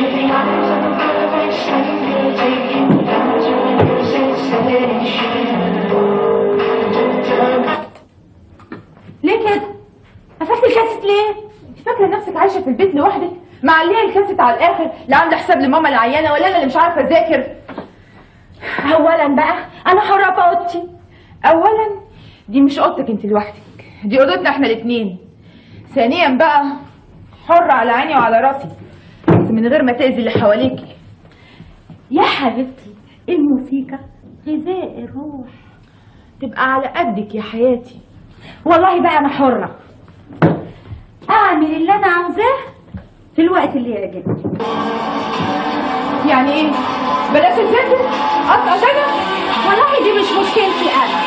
the eyes of a perfect stranger take you down to a sensation. ليه كده؟ قفلت الكاسيت ليه؟ انت فاكره نفسك عايشه في البيت لوحدك؟ معليه الكاسيت على الاخر لا عامله حساب لماما العيانه ولا انا اللي مش عارفه اذاكر اولا بقى انا حره في اوضتي اولا دي مش اوضتك انت لوحدك دي اوضتنا احنا الاثنين ثانيا بقى حره على عيني وعلى راسي بس من غير ما تاذي اللي حواليكي يا حبيبتي الموسيقى غذاء الروح تبقى على قدك يا حياتي والله بقى انا حره اعمل اللي انا عاوزاه في الوقت اللي يعجبني يعني ايه بلاش تذاكر اسقط انا والله دي مش مشكلتي انا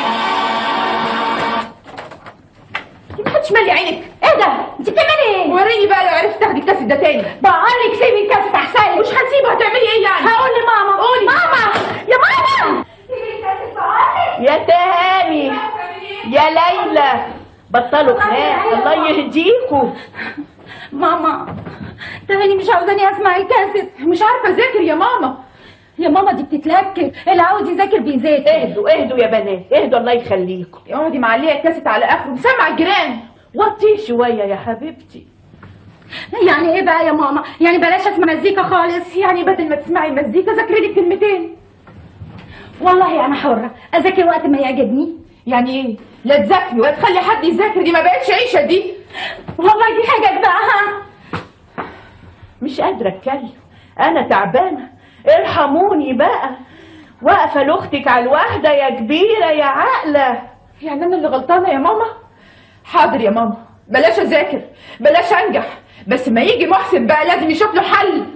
انت محدش مالي عينك ايه ده انت بتعملي ايه وريني بقى لو عرفت تاخدي الكاسيت ده تاني بقولك سيبي الكاسيت احسن لك مش هسيبه هتعملي ايه يعني هقول لماما قولي. ماما يا ماما سيبي الكاسيت بقولك يا تهاني يا ليلى بطلوا خناق الله يهديكوا ماما تهاني مش عاوزاني اسمع الكاسيت مش عارفه اذاكر يا ماما يا ماما دي بتتلكك اللي عاوز يذاكر بيذاكر اهدوا اهدوا يا بنات اهدوا الله يخليكم اقعدي معليه الكاسيت على اخره مسمع الجيران وطيه شويه يا حبيبتي يعني ايه بقى يا ماما يعني بلاش اسمع مزيكا خالص يعني بدل ما تسمعي مزيكا ذاكري لك كلمتين والله انا حره اذاكر وقت ما يعجبني يعني ايه لا تذاكري ولا تخلي حد يذاكر دي ما بقتش عيشه دي والله دي حاجه بقى ها مش قادره اتكلم انا تعبانه ارحموني بقى واقفه لاختك على الواحده يا كبيره يا عاقله يعني انا اللي غلطانه يا ماما حاضر يا ماما بلاش اذاكر بلاش انجح بس ما يجي محسن بقى لازم يشوف له حل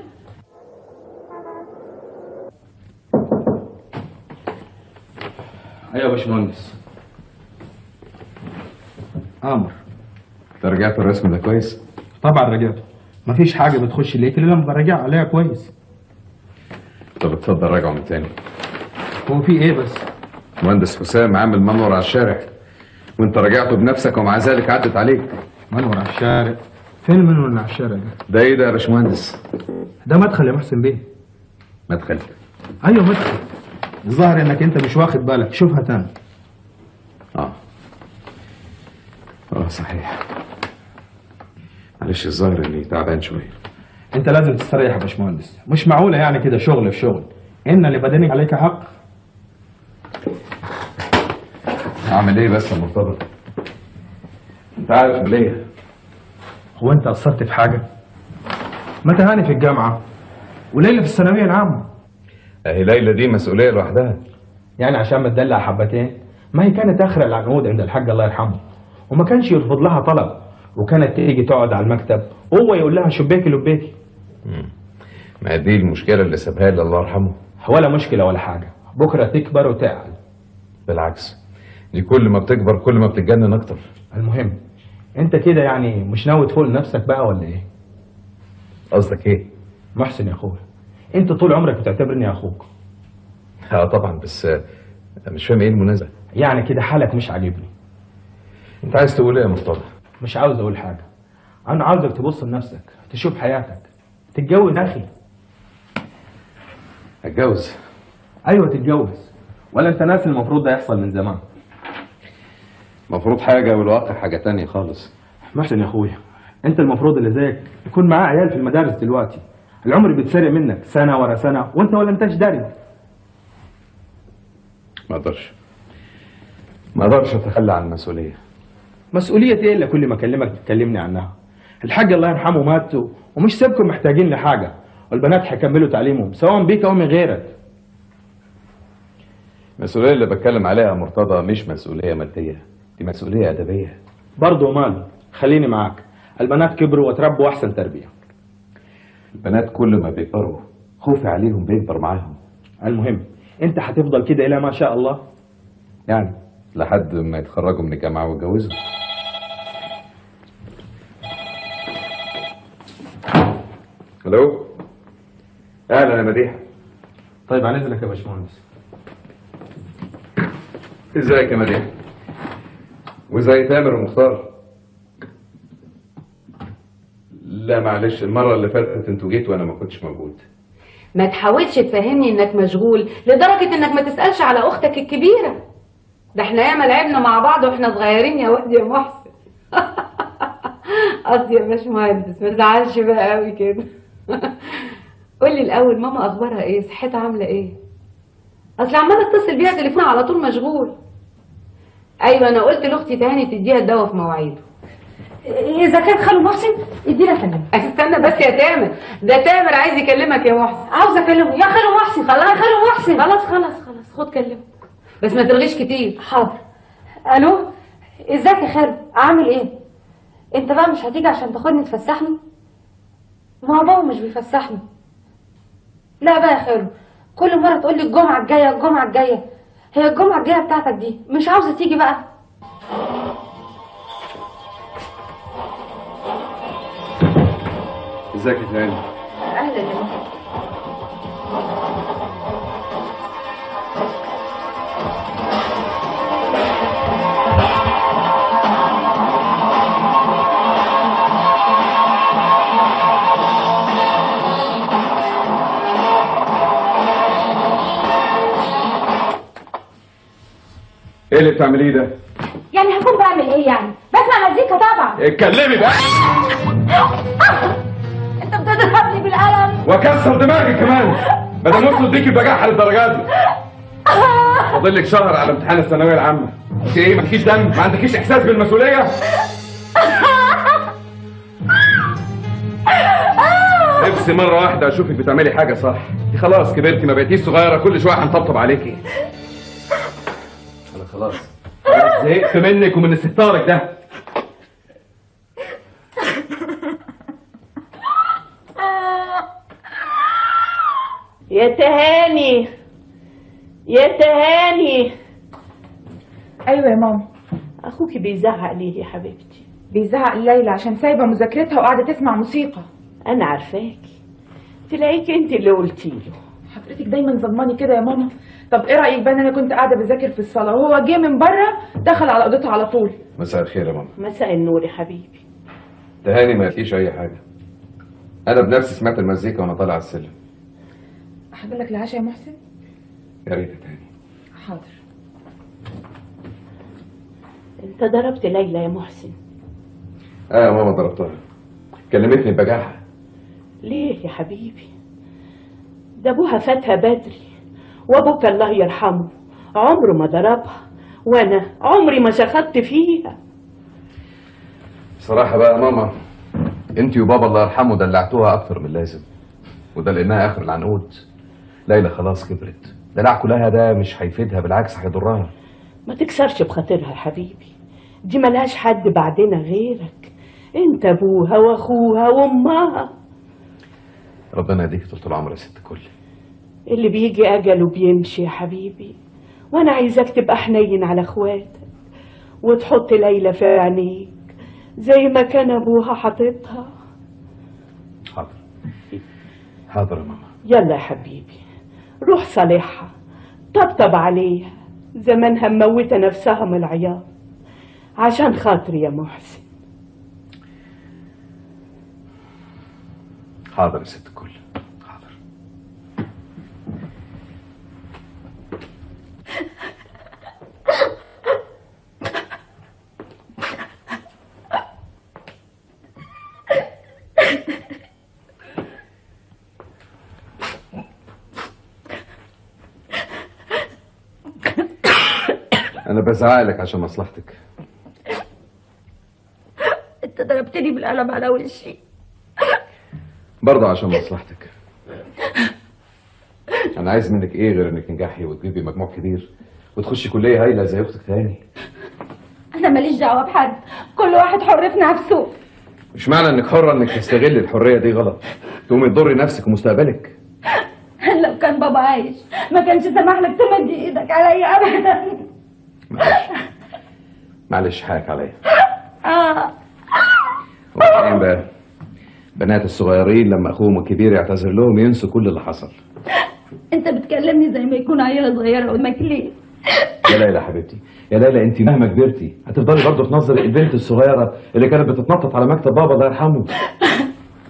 ايوه يا باشمهندس امر انت رجعت الرسم ده كويس؟ طبعا رجعته مفيش حاجه بتخش ليك الا لما براجع عليها كويس طب اتفضل راجعه من تاني هو في ايه بس مهندس حسام عامل منور على الشارع وانت رجعته بنفسك ومع ذلك عدت عليك منور على الشارع فين المنور على الشارع ده ده ايه ده يا باشمهندس؟ ده مدخل يا محسن بيه مدخل ايوه مدخل الظاهر انك انت مش واخد بالك شوفها تاني اه اه صحيح معلش الظاهر اني تعبان شويه انت لازم تستريح يا باشمهندس مش معقوله يعني كده شغل في شغل ان لبدنك عليك حق اعمل ايه بس يا مرتضى؟ انت عارف ليه؟ هو انت قصرت في حاجه ما تهاني في الجامعه وليلى في الثانويه العامه اهي ليلى دي مسؤوليه لوحدها يعني عشان ما تدلع حبتين ما هي كانت اخر العنقود عند الحاج الله يرحمه وما كانش يرفض لها طلب وكانت تيجي تقعد على المكتب وهو يقول لها شبيكي لبيكي ما دي المشكله اللي سابها لي الله يرحمه ولا مشكله ولا حاجه بكره تكبر وتعقل بالعكس دي كل ما بتكبر كل ما بتتجنن اكتر المهم انت كده يعني مش ناوي تفوق لنفسك بقى ولا ايه قصدك ايه؟ محسن يا اخويا انت طول عمرك بتعتبرني اخوك اه طبعا بس آه، مش فاهم ايه المنازع يعني كده حالك مش عاجبني انت عايز تقول ايه يا مرتضى؟ مش عاوز اقول حاجه انا عاوزك تبص لنفسك تشوف حياتك تتجوز يا اخي اتجوز ايوه تتجوز ولا انت ناس المفروض ده يحصل من زمان المفروض حاجه والواقع حاجه تانية خالص محسن يا اخويا انت المفروض اللي زيك يكون معاه عيال في المدارس دلوقتي العمر بيتسرق منك سنه ورا سنه وانت ولا انتش داري ما اقدرش ما اقدرش اتخلى عن المسؤوليه مسؤوليه ايه اللي كل ما اكلمك تكلمني عنها الحاج الله يرحمه مات و- ومش سابكم محتاجين لحاجه والبنات هيكملوا تعليمهم سواء بيك او من غيرك المسؤوليه اللي بتكلم عليها يا مرتضى مش مسؤوليه ماديه دي مسؤوليه ادبيه برضه مال خليني معاك البنات كبروا وتربوا احسن تربيه البنات كل ما بيكبروا خوفي عليهم بيكبر معاهم المهم انت هتفضل كده الى ما شاء الله يعني لحد ما يتخرجوا من الجامعه ويتجوزوا الو اهلا يا مديحه طيب عن اذنك يا باشمهندس ازيك يا مديحه وازاي تامر ومختار لا معلش المره اللي فاتت انتوا جيت وانا ما كنتش موجود ما تحاولش تفهمني انك مشغول لدرجة انك ما تسألش على اختك الكبيرة ده احنا ياما لعبنا مع بعض واحنا صغيرين يا واد يا محسن قصدي يا باشمهندس ما تزعلش بقى قوي كده قولي الاول ماما اخبارها ايه صحتها عامله ايه اصل عماله اتصل بيها تليفون على طول مشغول ايوه انا قلت لاختي تهاني تديها الدواء في مواعيده اذا كان خالو محسن ادينا كلمه استنى بس يا تامر ده تامر عايز يكلمك يا محسن عاوزه اكلمه يا خالو محسن خلاص يا خالو محسن خلاص خلاص خلاص خد كلمه بس ما ترغيش كتير حاضر الو ازيك يا خالو عامل ايه انت بقى مش هتيجي عشان تاخدني تفسحني ما هو بابا مش بيفسحني لا بقى يا خالو كل مره تقول لي الجمعه الجايه الجمعه الجايه هي الجمعه الجايه بتاعتك دي مش عاوزه تيجي بقى ازيك يا تهاني اهلا يا محسن ايه اللي بتعمليه ده يعني هكون بعمل ايه يعني بسمع مزيكا طبعا اتكلمي بقى انت بتضربني بالقلم واكسر دماغك كمان بدل ما اوصل بيكي بجاحة للدرجات دي فاضل لك شهر على امتحان الثانويه العامه انت ايه مالكيش دم ما عندكيش احساس بالمسؤوليه نفسي مرة واحدة أشوفك بتعملي حاجة صح، دي خلاص كبرتي ما بقيتيش صغيرة كل شوية هنطبطب عليكي. أنا خلاص أنا زهقت منك ومن استهتارك ده. يا تهاني يا تهاني ايوه يا ماما اخوكي بيزعق ليه يا حبيبتي بيزعق ليلى عشان سايبه مذاكرتها وقاعده تسمع موسيقى انا عارفاكي تلاقيك انت اللي قلتي له حضرتك دايما ظلماني كده يا ماما طب ايه رايك بقى ان انا كنت قاعده بذاكر في الصاله وهو جه من بره دخل على اوضتها على طول مساء الخير يا ماما. مساء النور يا حبيبي تهاني ما فيش أي حاجة. أنا بنفسي سمعت المزيكا وأنا طالع على السلم. احضر لك العشاء يا محسن يا ريت يا تهاني. حاضر انت ضربت ليلى يا محسن آه يا ماما ضربتها. كلمتني بجاحة. ليه يا حبيبي ده ابوها فاتها بدري وابوك الله يرحمه عمره ما ضربها وانا عمري ما شخطت فيها بصراحة بقى يا ماما انت وبابا الله يرحمه دلعتوها اكتر من اللازم وده لانها اخر العنقود ليلى خلاص كبرت دلع كلها ده مش هيفيدها بالعكس هيضرها ما تكسرش بخاطرها يا حبيبي دي ملهاش حد بعدنا غيرك انت ابوها واخوها وامها ربنا يديك طول العمر يا ست الكل اللي بيجي اجله بيمشي يا حبيبي وانا عايزاك تبقى حنين على اخواتك وتحط ليلى في عينيك زي ما كان ابوها حاططها حاضر حاضر يا ماما يلا يا حبيبي روح صالحها طبطب عليها زمانها مموتة نفسها من العياط عشان خاطري يا محسن حاضر يا ست الكل حاضر انا بزعلك عشان مصلحتك انت ضربتني بالقلم على وشي برضه عشان مصلحتك انا عايز منك ايه غير انك تنجحي وتجيبي مجموع كبير وتخشي كليه هايله زي اختك تاني انا ماليش دعوه بحد كل واحد حر في نفسه مش معنى انك حره انك تستغلي الحريه دي غلط تقومي تضري نفسك ومستقبلك لو كان بابا عايش ما كانش سمح لك تمد ايدك عليا ابدا معلش معلش حقك عليا اه وبعدين بقى بنات الصغيرين لما اخوهم الكبير يعتذر لهم ينسوا كل اللي حصل انت بتكلمني زي ما يكون عيله صغيره قدامك ليه يا ليلى حبيبتي يا ليلى انت مهما كبرتي هتفضلي برضه تنظري البنت الصغيره اللي كانت بتتنطط على مكتب بابا الله يرحمه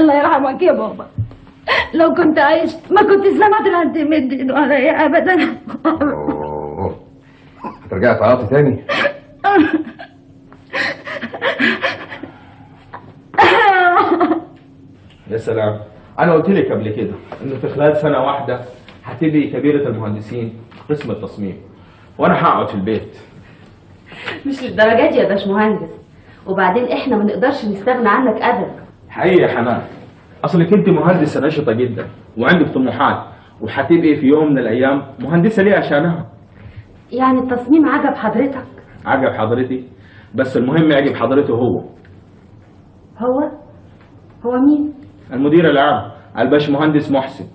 الله يرحمك يا بابا لو كنت عايش ما كنت سمعت لها تمد ايده عليا ابدا اوه هترجعي تعيطي تاني يا سلام انا قلت لك قبل كده انه في خلال سنه واحده هتبقي كبيره المهندسين قسم التصميم وانا هقعد في البيت مش للدرجات دي يا باشمهندس وبعدين احنا ما نقدرش نستغنى عنك ابدا حقيقي يا حنان اصلك انت مهندسه نشطه جدا وعندك طموحات وهتبقي في يوم من الايام مهندسه ليه عشانها يعني التصميم عجب حضرتك عجب حضرتي بس المهم يعجب حضرته هو هو هو مين المدير العام الباش مهندس محسن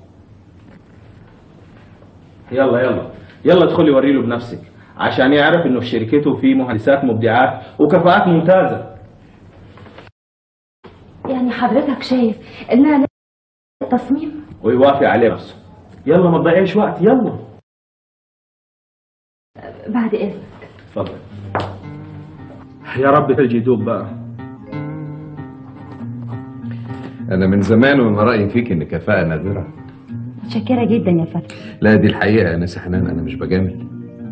يلا يلا يلا ادخلي وري له بنفسك عشان يعرف انه في شركته في مهندسات مبدعات وكفاءات ممتازه يعني حضرتك شايف انها تصميم ويوافق عليه نفسه يلا ما تضيعيش وقت يلا بعد اذنك اتفضل يا رب ثلج يدوب بقى انا من زمان وانا رايي فيك ان كفاءه نادره متشكره جدا يا فتحي لا دي الحقيقه يا ناس حنان انا مش بجامل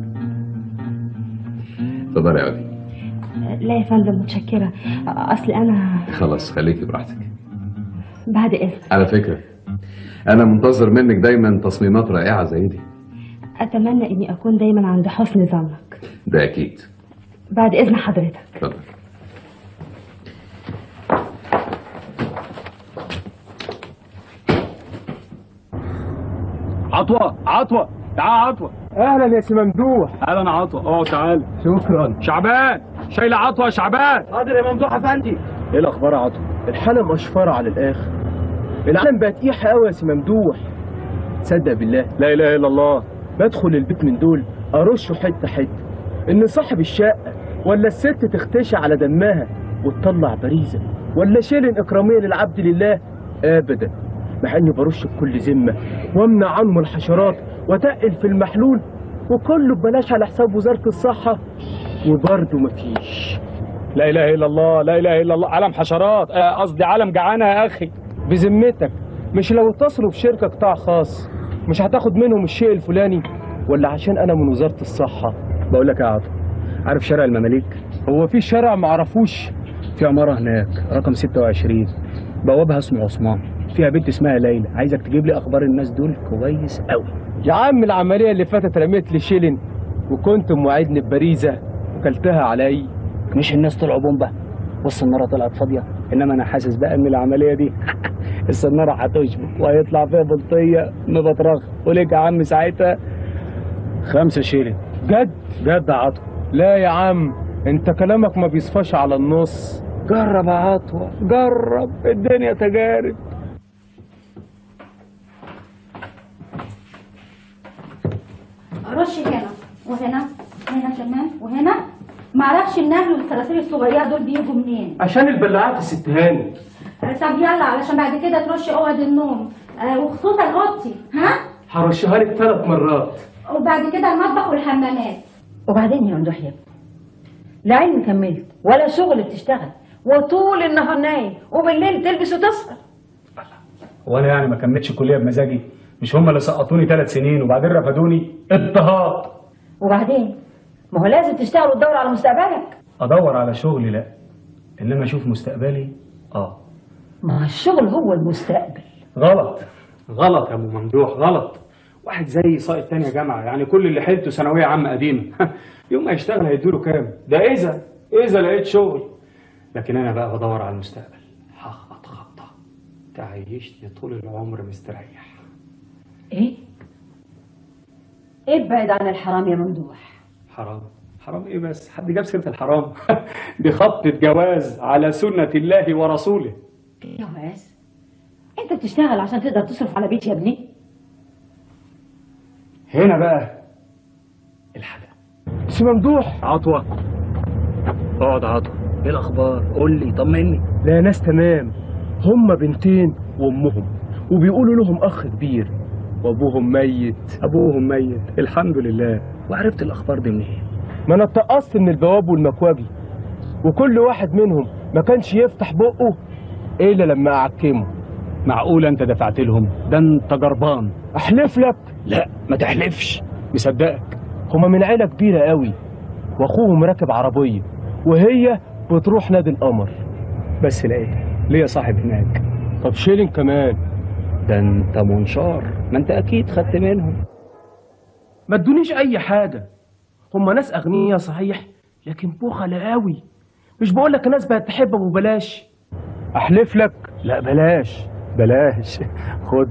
اتفضلي يا عودي لا يا فندم متشكره اصل انا خلاص خليكي براحتك بعد اذنك على فكره انا منتظر منك دايما تصميمات رائعه زي دي اتمنى اني اكون دايما عند حسن ظنك ده اكيد بعد اذن حضرتك اتفضل عطوة عطوة تعال عطوة اهلا يا سي ممدوح اهلا عطوة اه تعال شكرا شعبان شايلة عطوة يا شعبان حاضر يا ممدوح افندي ايه الاخبار يا عطوة الحاله مشفره على الاخر العالم بقت قيحه قوي يا سي ممدوح تصدق بالله لا اله الا الله بدخل البيت من دول ارشه حته حته ان صاحب الشقه ولا الست تختشي على دمها وتطلع باريزه ولا شيلن اكراميه للعبد لله ابدا مع اني برش بكل ذمه وامنع عنهم الحشرات واتقل في المحلول وكله ببلاش على حساب وزاره الصحه وبرضه مفيش لا اله الا الله لا اله الا الله علم حشرات آه، قصدي علم جعانة يا اخي بذمتك مش لو اتصلوا بشركه قطاع خاص مش هتاخد منهم الشيء الفلاني ولا عشان انا من وزاره الصحه بقول لك يا عاطف عارف شارع المماليك هو في شارع معرفوش في عماره هناك رقم 26 بوابها اسمه عثمان فيها بنت اسمها ليلى عايزك تجيب لي اخبار الناس دول كويس قوي يا عم العمليه اللي فاتت رميت لي شيلن وكنت موعدني ببريزه وكلتها علي مش الناس طلعوا بومبا والسناره طلعت فاضيه انما انا حاسس بقى ان العمليه دي السناره هتشبك وهيطلع فيها بلطيه مبطرخ وليك يا عم ساعتها خمسة شيلن جد جد يا عطوة لا يا عم انت كلامك ما بيصفاش على النص جرب يا عطوة جرب الدنيا تجارب رش هنا وهنا هنا كمان وهنا معرفش النهل والصراصير الصغيره دول بيجوا منين عشان البلاعات الست هاني طب يلا علشان بعد كده ترش اوض النوم آه وخصوصا اوضتي ها هرشها لك ثلاث مرات وبعد كده المطبخ والحمامات وبعدين يا ممدوح يا ابني لا علم كملت ولا شغل بتشتغل وطول النهار نايم وبالليل تلبس وتسهر وانا يعني ما كملتش الكلية بمزاجي مش هم اللي سقطوني ثلاث سنين وبعدين رفدوني اضطهاد وبعدين ما هو لازم تشتغل وتدور على مستقبلك ادور على شغلي لا انما اشوف مستقبلي اه ما هو الشغل هو المستقبل غلط غلط يا ابو ممدوح غلط واحد زي ساقط تانية جامعة يعني كل اللي حيلته ثانوية عامة قديمة يوم ما يشتغل هيدوله كام ده إذا إذا لقيت شغل لكن أنا بقى بدور على المستقبل هخبط خبطة تعيشني طول العمر مستريح ايه ابعد عن الحرام يا ممدوح حرام حرام ايه بس حد جاب سيرة الحرام دي خطة جواز على سنة الله ورسوله جواز انت بتشتغل عشان تقدر تصرف على بيت يا ابني هنا بقى الحاجة سي ممدوح عطوة اقعد عطوة ايه الاخبار قول لي طمني لا ناس تمام هما بنتين وامهم وبيقولوا لهم اخ كبير وابوهم ميت ابوهم ميت الحمد لله وعرفت الاخبار دي منين ما انا اتقصت من البواب والمكواجي وكل واحد منهم ما كانش يفتح بقه الا لما اعكمه معقولة انت دفعت لهم ده انت جربان احلف لك لا ما تحلفش مصدقك هما من عيله كبيره قوي واخوهم راكب عربيه وهي بتروح نادي القمر بس لقيت ليا صاحب هناك طب شيلين كمان ده انت منشار ما انت اكيد خدت منهم ما ادونيش اي حاجه هما ناس اغنياء صحيح لكن بخل قوي مش بقول لك الناس بقت تحب ابو بلاش احلف لك لا بلاش بلاش خد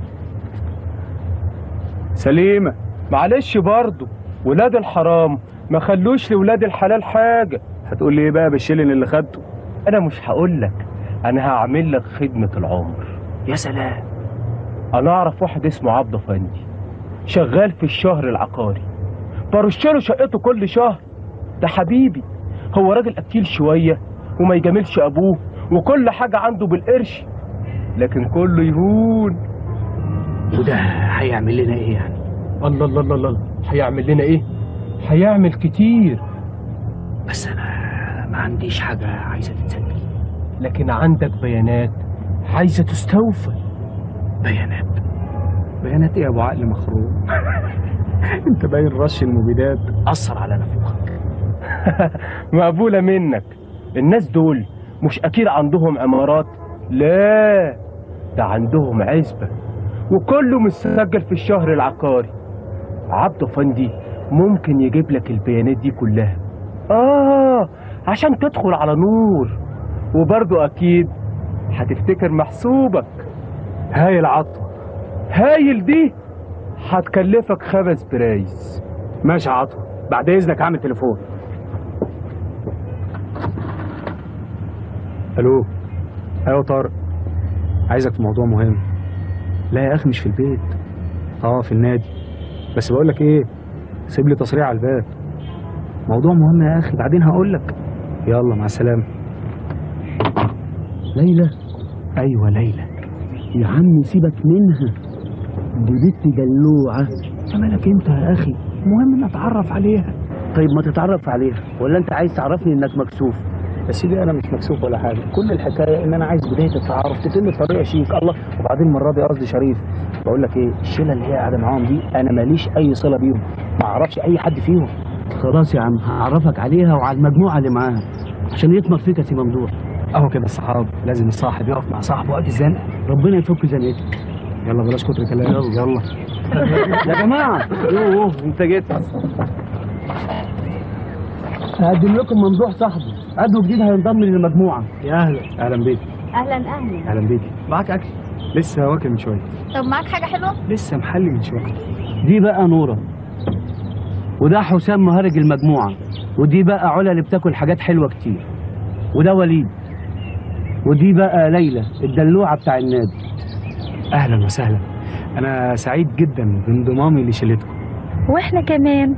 سليمه معلش برضه ولاد الحرام ما خلوش لولاد الحلال حاجه هتقول لي ايه بقى بالشيلن اللي خدته انا مش هقول لك انا هعمل لك خدمه العمر يا سلام انا اعرف واحد اسمه عبد افندي شغال في الشهر العقاري برش له شقته كل شهر ده حبيبي هو راجل اكيل شويه وما يجاملش ابوه وكل حاجه عنده بالقرش لكن كله يهون وده هيعمل لنا ايه يعني الله الله الله الله هيعمل لنا ايه هيعمل كتير بس انا ما عنديش حاجة عايزة تتسجل لكن عندك بيانات عايزه تستوفى بيانات بيانات ايه يا ابو عقل مخروم انت باين رش المبيدات اثر على نافوخك مقبولة منك الناس دول مش أكيد عندهم عمارات لا ده عندهم عزبة وكله مسجل في الشهر العقاري عبد فندي ممكن يجيب لك البيانات دي كلها آه عشان تدخل على نور وبرضه أكيد هتفتكر محسوبك هايل عطوة هايل دي هتكلفك خمس برايز ماشي يا عطوة بعد اذنك هعمل تليفون الو ايوه طارق عايزك في موضوع مهم لا يا اخي مش في البيت اه في النادي بس بقول لك ايه سيب لي تصريح على الباب موضوع مهم يا اخي بعدين هقول لك يلا مع السلامه ليلى ايوه ليلى يا عم سيبك منها دي بنت دلوعة مالك انت يا اخي المهم ان اتعرف عليها طيب ما تتعرف عليها ولا انت عايز تعرفني انك مكسوف يا سيدي انا مش مكسوف ولا حاجه كل الحكايه ان انا عايز بدايه التعارف تتم بطريقه شيك الله وبعدين المره دي قصدي شريف بقول لك ايه الشله اللي هي قاعده معاهم دي انا ماليش اي صله بيهم ما اعرفش اي حد فيهم خلاص يا عم هعرفك عليها وعلى المجموعة اللي معاها عشان يطمر فيك يا سي ممدوح اهو كده الصحاب لازم الصاحب يقف مع صاحبه وقت الزنقه ربنا يفك زنقتك يلا بلاش كتر كلام يلا. يلا يا جماعة يوه يوه انت جيت هقدم لكم ممدوح صاحبي عضو جديد هينضم للمجموعة يا اهلا اهلا بيك اهلا اهلا اهلا بيك معاك اكل لسه واكل من شويه طب معاك حاجه حلوه لسه محلي من شويه دي بقى نورة وده حسام مهرج المجموعة ودي بقى علا اللي بتاكل حاجات حلوة كتير وده وليد ودي بقى ليلى الدلوعة بتاع النادي اهلا وسهلا انا سعيد جدا بانضمامي لشلتكم واحنا كمان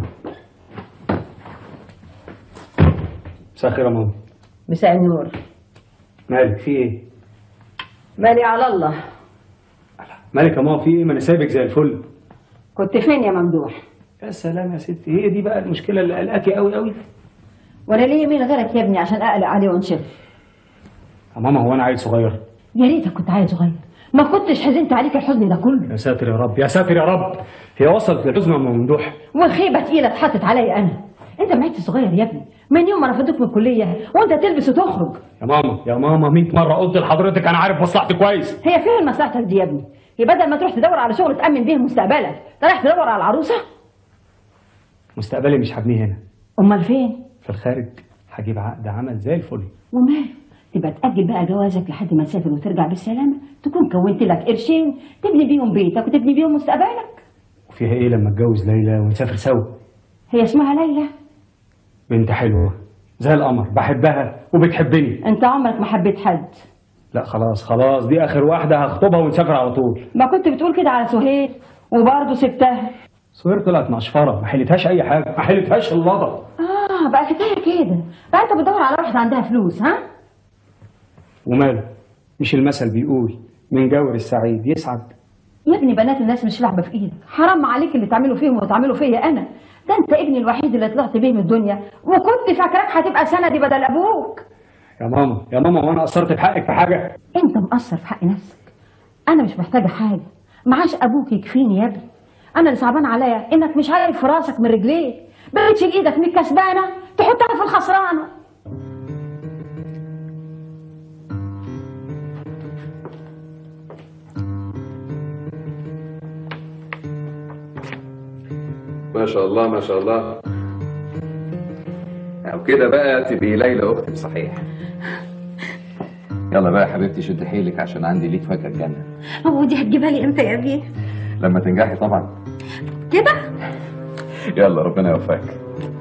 مساء الخير يا ماما مساء النور مالك في ايه مالي على الله مالك يا ماما في ايه ما انا سايبك زي الفل كنت فين يا ممدوح يا سلام يا ستي هي دي بقى المشكله اللي قلقاكي قوي قوي وانا ليا مين غيرك يا ابني عشان اقلق عليه وانشغل يا ماما هو انا عيل صغير يا ريتك كنت عيل صغير ما كنتش حزنت عليك الحزن ده كله يا ساتر يا رب يا ساتر يا رب هي وصلت للحزن يا أم ممدوح والخيبه تقيله اتحطت عليا انا انت معيت صغير يا ابني من يوم ما رفضوك من الكليه وانت تلبس وتخرج يا ماما يا ماما 100 مره قلت لحضرتك انا عارف مصلحتي كويس هي فين مصلحتك دي يا ابني هي بدل ما تروح تدور على شغل تامن بيه مستقبلك رايح تدور على العروسه مستقبلي مش هبنيه هنا امال فين في الخارج هجيب عقد عمل زي الفل وماله تبقى تأجل بقى جوازك لحد ما تسافر وترجع بالسلامة تكون كونت لك قرشين تبني بيهم بيتك وتبني بيهم مستقبلك وفيها ايه لما اتجوز ليلى ونسافر سوا هي اسمها ليلى بنت حلوه زي القمر بحبها وبتحبني انت عمرك ما حبيت حد لا خلاص خلاص دي اخر واحده هخطبها ونسافر على طول ما كنت بتقول كده على سهير وبرضه سبتها سهير طلعت مقشفره ما حلتهاش اي حاجه ما حلتهاش اللضا اه بقى حكايه كده بقى انت بتدور على واحده عندها فلوس ها وماله مش المثل بيقول من جور السعيد يسعد يا ابني بنات الناس مش لعبه في ايدك حرام عليك اللي تعمله فيهم وتعمله فيا انا ده انت ابني الوحيد اللي طلعت بيه من الدنيا وكنت فاكراك هتبقى سندي بدل ابوك يا ماما يا ماما وانا قصرت في حقك في حاجه انت مقصر في حق نفسك انا مش محتاجه حاجه معاش ابوك يكفيني يا ابني انا اللي صعبان عليا انك مش عارف في راسك من رجليك بتشيل ايدك من الكسبانه تحطها في الخسرانه ما شاء الله ما شاء الله او كده بقى تبقي ليلى اختي صحيح يلا بقى يا حبيبتي شد حيلك عشان عندي ليك فجأة الجنة هو دي هتجيبها لي امتى يا ابي لما تنجحي طبعا كده يلا ربنا يوفقك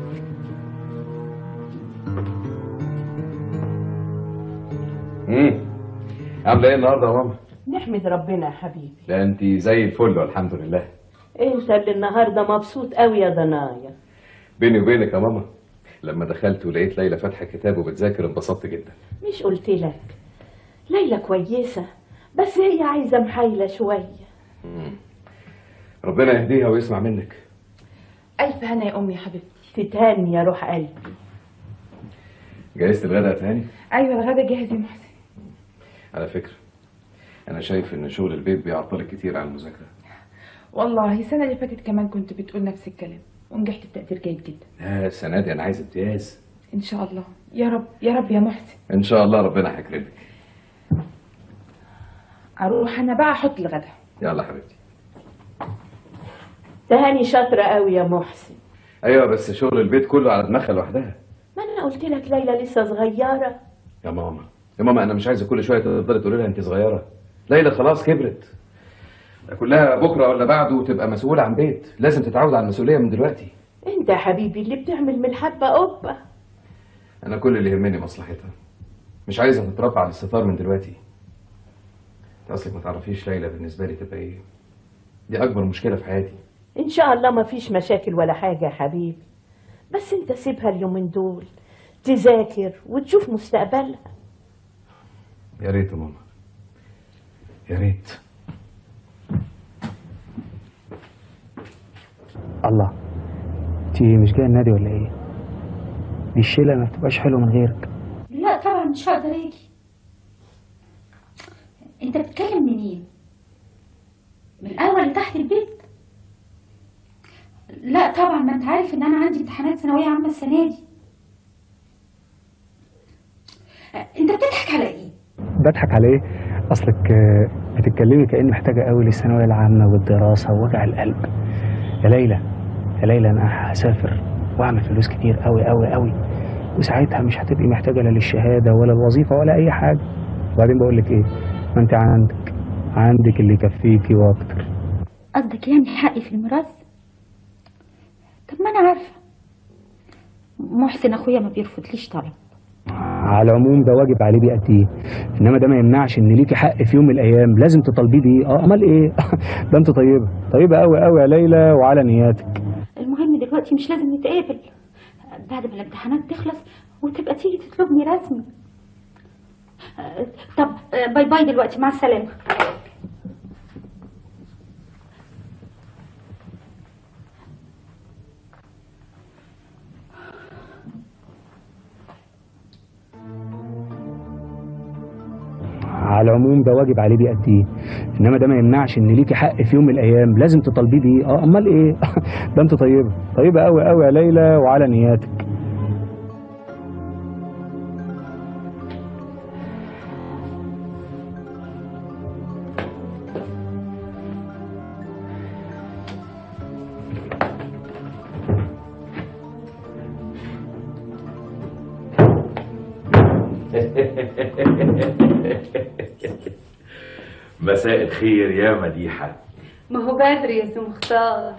امم عامله ايه النهارده يا ماما نحمد ربنا يا حبيبي لا انت زي الفل والحمد لله انت اللي النهارده مبسوط قوي يا ضنايا بيني وبينك يا ماما لما دخلت ولقيت ليلى فاتحه كتاب وبتذاكر انبسطت جدا مش قلت لك ليلى كويسه بس هي عايزه محايله شويه مم. ربنا يهديها ويسمع منك الف هنا يا امي يا حبيبتي تتهني يا روح قلبي جهزت الغدا تاني ايوه الغدا جاهز يا محسن على فكره انا شايف ان شغل البيت بيعطلك كتير عن المذاكره والله السنه اللي فاتت كمان كنت بتقول نفس الكلام ونجحت بتقدير جيد جدا لا السنه دي انا عايز امتياز ان شاء الله يا رب يا رب يا محسن ان شاء الله ربنا هيكرمك اروح انا بقى احط الغدا يلا حبيبتي تهاني شاطره قوي يا محسن ايوه بس شغل البيت كله على دماغها لوحدها ما انا قلت لك ليلى لسه صغيره يا ماما يا ماما انا مش عايزه كل شويه تفضلي تقولي لها انت صغيره ليلى خلاص كبرت ده كلها بكره ولا بعده تبقى مسؤوله عن بيت لازم تتعود على المسؤوليه من دلوقتي انت يا حبيبي اللي بتعمل من الحبه قبه انا كل اللي يهمني مصلحتها مش عايزها تترفع على الستار من دلوقتي انت اصلك ما تعرفيش ليلى بالنسبه لي تبقى ايه دي اكبر مشكله في حياتي ان شاء الله ما فيش مشاكل ولا حاجه يا حبيبي بس انت سيبها اليومين دول تذاكر وتشوف مستقبلها يا ريت يا ماما يا ريت الله انت مش جايه النادي ولا ايه دي الشيله ما بتبقاش حلوه من غيرك لا طبعا مش هقدر اجي انت بتتكلم منين من الاول لتحت البيت لا طبعا ما انت عارف ان انا عندي امتحانات ثانويه عامه السنه دي انت بتضحك على ايه بضحك على ايه اصلك آه، بتتكلمي كاني محتاجه قوي للثانويه العامه والدراسه ووجع القلب يا ليلى يا ليلى انا هسافر واعمل فلوس كتير قوي قوي قوي وساعتها مش هتبقي محتاجه لا للشهاده ولا الوظيفه ولا اي حاجه وبعدين بقول لك ايه ما انت عندك عندك اللي يكفيكي واكتر قصدك يعني حقي في الميراث طب ما انا عارفه محسن اخويا ما بيرفضليش طلب على العموم ده واجب عليه بيأديه انما ده ما يمنعش ان ليكي حق في يوم من الايام لازم تطالبيه بيه اه امال ايه ده انت طيبه طيبه قوي قوي يا ليلى وعلى نياتك المهم دلوقتي مش لازم نتقابل بعد ما الامتحانات تخلص وتبقى تيجي تطلبني رسمي آه، طب آه، باي باي دلوقتي مع السلامه على العموم ده واجب عليه بيأديه انما ده ما يمنعش ان ليكي حق في يوم من الايام لازم تطالبيه بيه اه امال ايه ده انت طيبه طيبه قوي قوي يا ليلى وعلى نياتك مساء الخير يا مديحة ما هو بدري يا سي مختار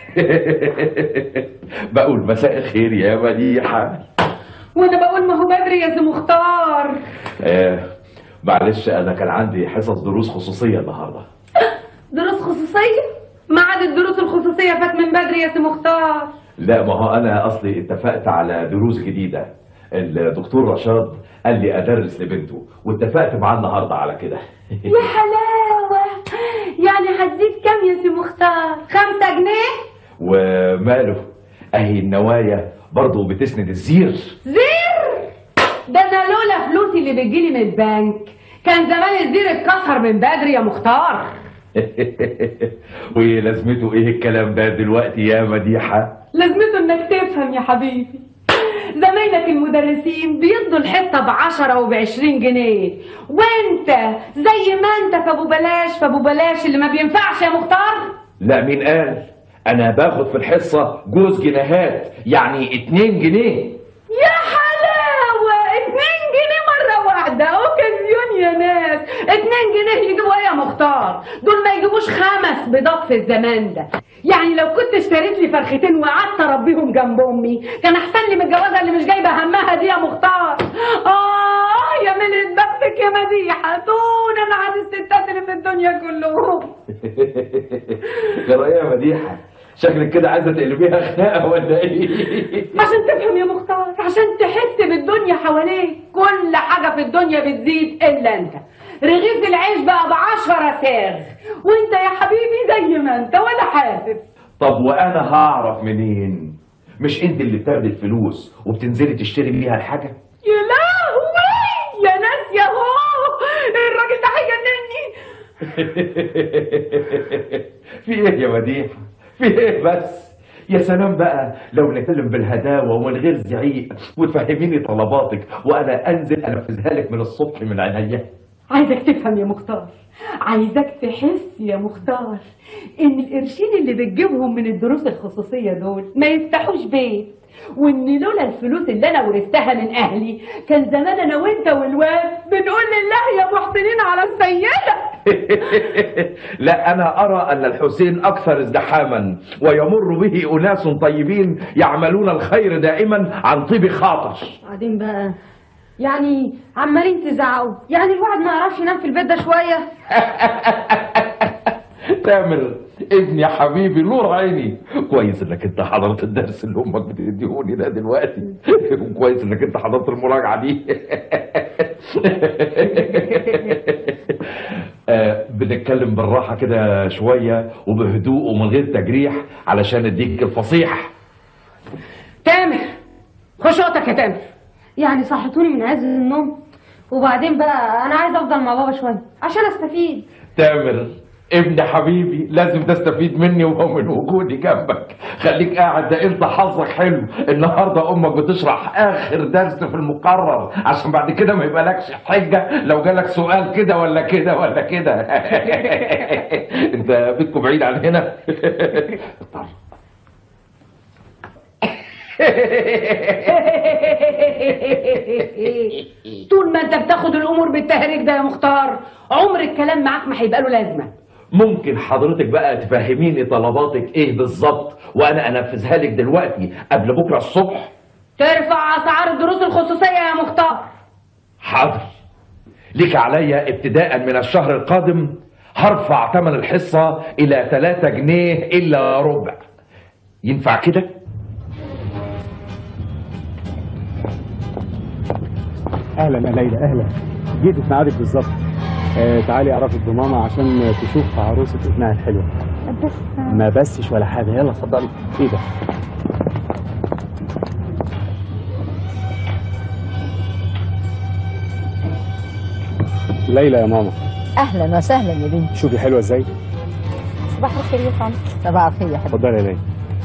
بقول مساء الخير يا مديحة وانا بقول ما هو بدري يا سي مختار آه معلش أنا كان عندي حصص دروس خصوصية النهاردة دروس خصوصيه ميعاد الدروس الخصوصيه فات من بدري يا سي مختار لا ما هو أنا أصلي اتفقت على دروس جديدة الدكتور رشاد قال لي أدرس لبنته واتفقت معاه النهاردة على كده يا حلاوه يعني هتزيد كام يا سي مختار خمسة جنيه وماله أهي النوايا برضه بتسند الزير زير ده انا لولا فلوسي اللي بتجيلي من البنك كان زمان الزير اتكسر من بدري يا مختار ولازمته ايه الكلام ده دلوقتي يا مديحه لازمته انك تفهم يا حبيبي زمايلك المدرسين بيدوا الحصة بعشرة وبعشرين جنيه وانت زي ما انت فابو بلاش فابو بلاش اللي ما بينفعش يا مختار لا مين قال انا باخد في الحصه جوز جنيهات يعني اتنين جنيه يا حلاوة اتنين جنيه مرة واحدة اوكازيون يا ناس اتنين جنيه يجيبوا ايه يا مختار دول ما يجيبوش خمس بيضات في الزمان ده يعني لو كنت اشتريت لي فرختين وقعدت اربيهم جنب امي كان احسن لي من الجوازه اللي مش جايبه همها دي يا مختار اه يا ملة بختك يا مديحه دون انا عن الستات اللي في الدنيا كلهم ترى يا مديحه شكلك كده عايزه تقلبيها خناقه ولا ايه عشان تفهم يا مختار عشان تحس بالدنيا حواليك كل حاجة في الدنيا بتزيد إلا أنت رغيف العيش بقى بعشرة ساغ وانت يا حبيبي زي ما انت ولا حاسس طب وانا هعرف منين مش انت اللي بتاخدي الفلوس وبتنزلي تشتري بيها الحاجه يا لهوي يا ناس يا هو الراجل ده هيجنني في ايه يا مديحه في ايه بس يا سلام بقى لو نتكلم بالهداوه ومن غير زعيق وتفهميني طلباتك وانا انزل انفذها لك من الصبح من عينيا عايزك تفهم يا مختار عايزك تحس يا مختار ان القرشين اللي بتجيبهم من الدروس الخصوصية دول ما يفتحوش بيت وان لولا الفلوس اللي انا ورثتها من اهلي كان زمان انا وانت والواد بنقول لله يا محسنين على السيدة لا انا ارى ان الحسين اكثر ازدحاما ويمر به اناس طيبين يعملون الخير دائما عن طيب خاطر بعدين بقى يعني عمالين تزعقوا يعني الواحد ما يعرفش ينام في البيت ده شويه تامر ابني يا حبيبي نور عيني كويس انك انت حضرت الدرس اللي امك بتديهوني ده دلوقتي وكويس انك انت حضرت المراجعه دي آه، بنتكلم بالراحه كده شويه وبهدوء ومن غير تجريح علشان اديك الفصيح تامر خش اوضتك يا تامر يعني صحتوني من عز النوم وبعدين بقى انا عايزه افضل مع بابا شويه عشان استفيد تامر ابن حبيبي لازم تستفيد مني ومن وجودي جنبك خليك قاعد ده انت حظك حلو النهارده امك بتشرح اخر درس في المقرر عشان بعد كده ما يبقالكش حجه لو جالك سؤال كده ولا كده ولا كده انت بيتكم بعيد عن هنا طول ما انت بتاخد الامور بالتهريج ده يا مختار عمر الكلام معاك ما هيبقى له لازمه ممكن حضرتك بقى تفهميني طلباتك ايه بالظبط وانا انفذها لك دلوقتي قبل بكره الصبح ترفع اسعار الدروس الخصوصيه يا مختار حاضر ليك عليا ابتداء من الشهر القادم هرفع ثمن الحصة إلى 3 جنيه إلا ربع ينفع كده؟ اهلا يا ليلى اهلا جيت في ميعادك بالظبط آه تعالي اعرفك بماما عشان تشوف عروسه ابنها الحلوه بس ما بسش ولا حاجه يلا اتفضلي ايه ده ليلى يا ماما اهلا وسهلا يا بنتي شوفي حلوه ازاي صباح الخير يا طنط صباح الخير يا حبيبي اتفضلي يا ليلى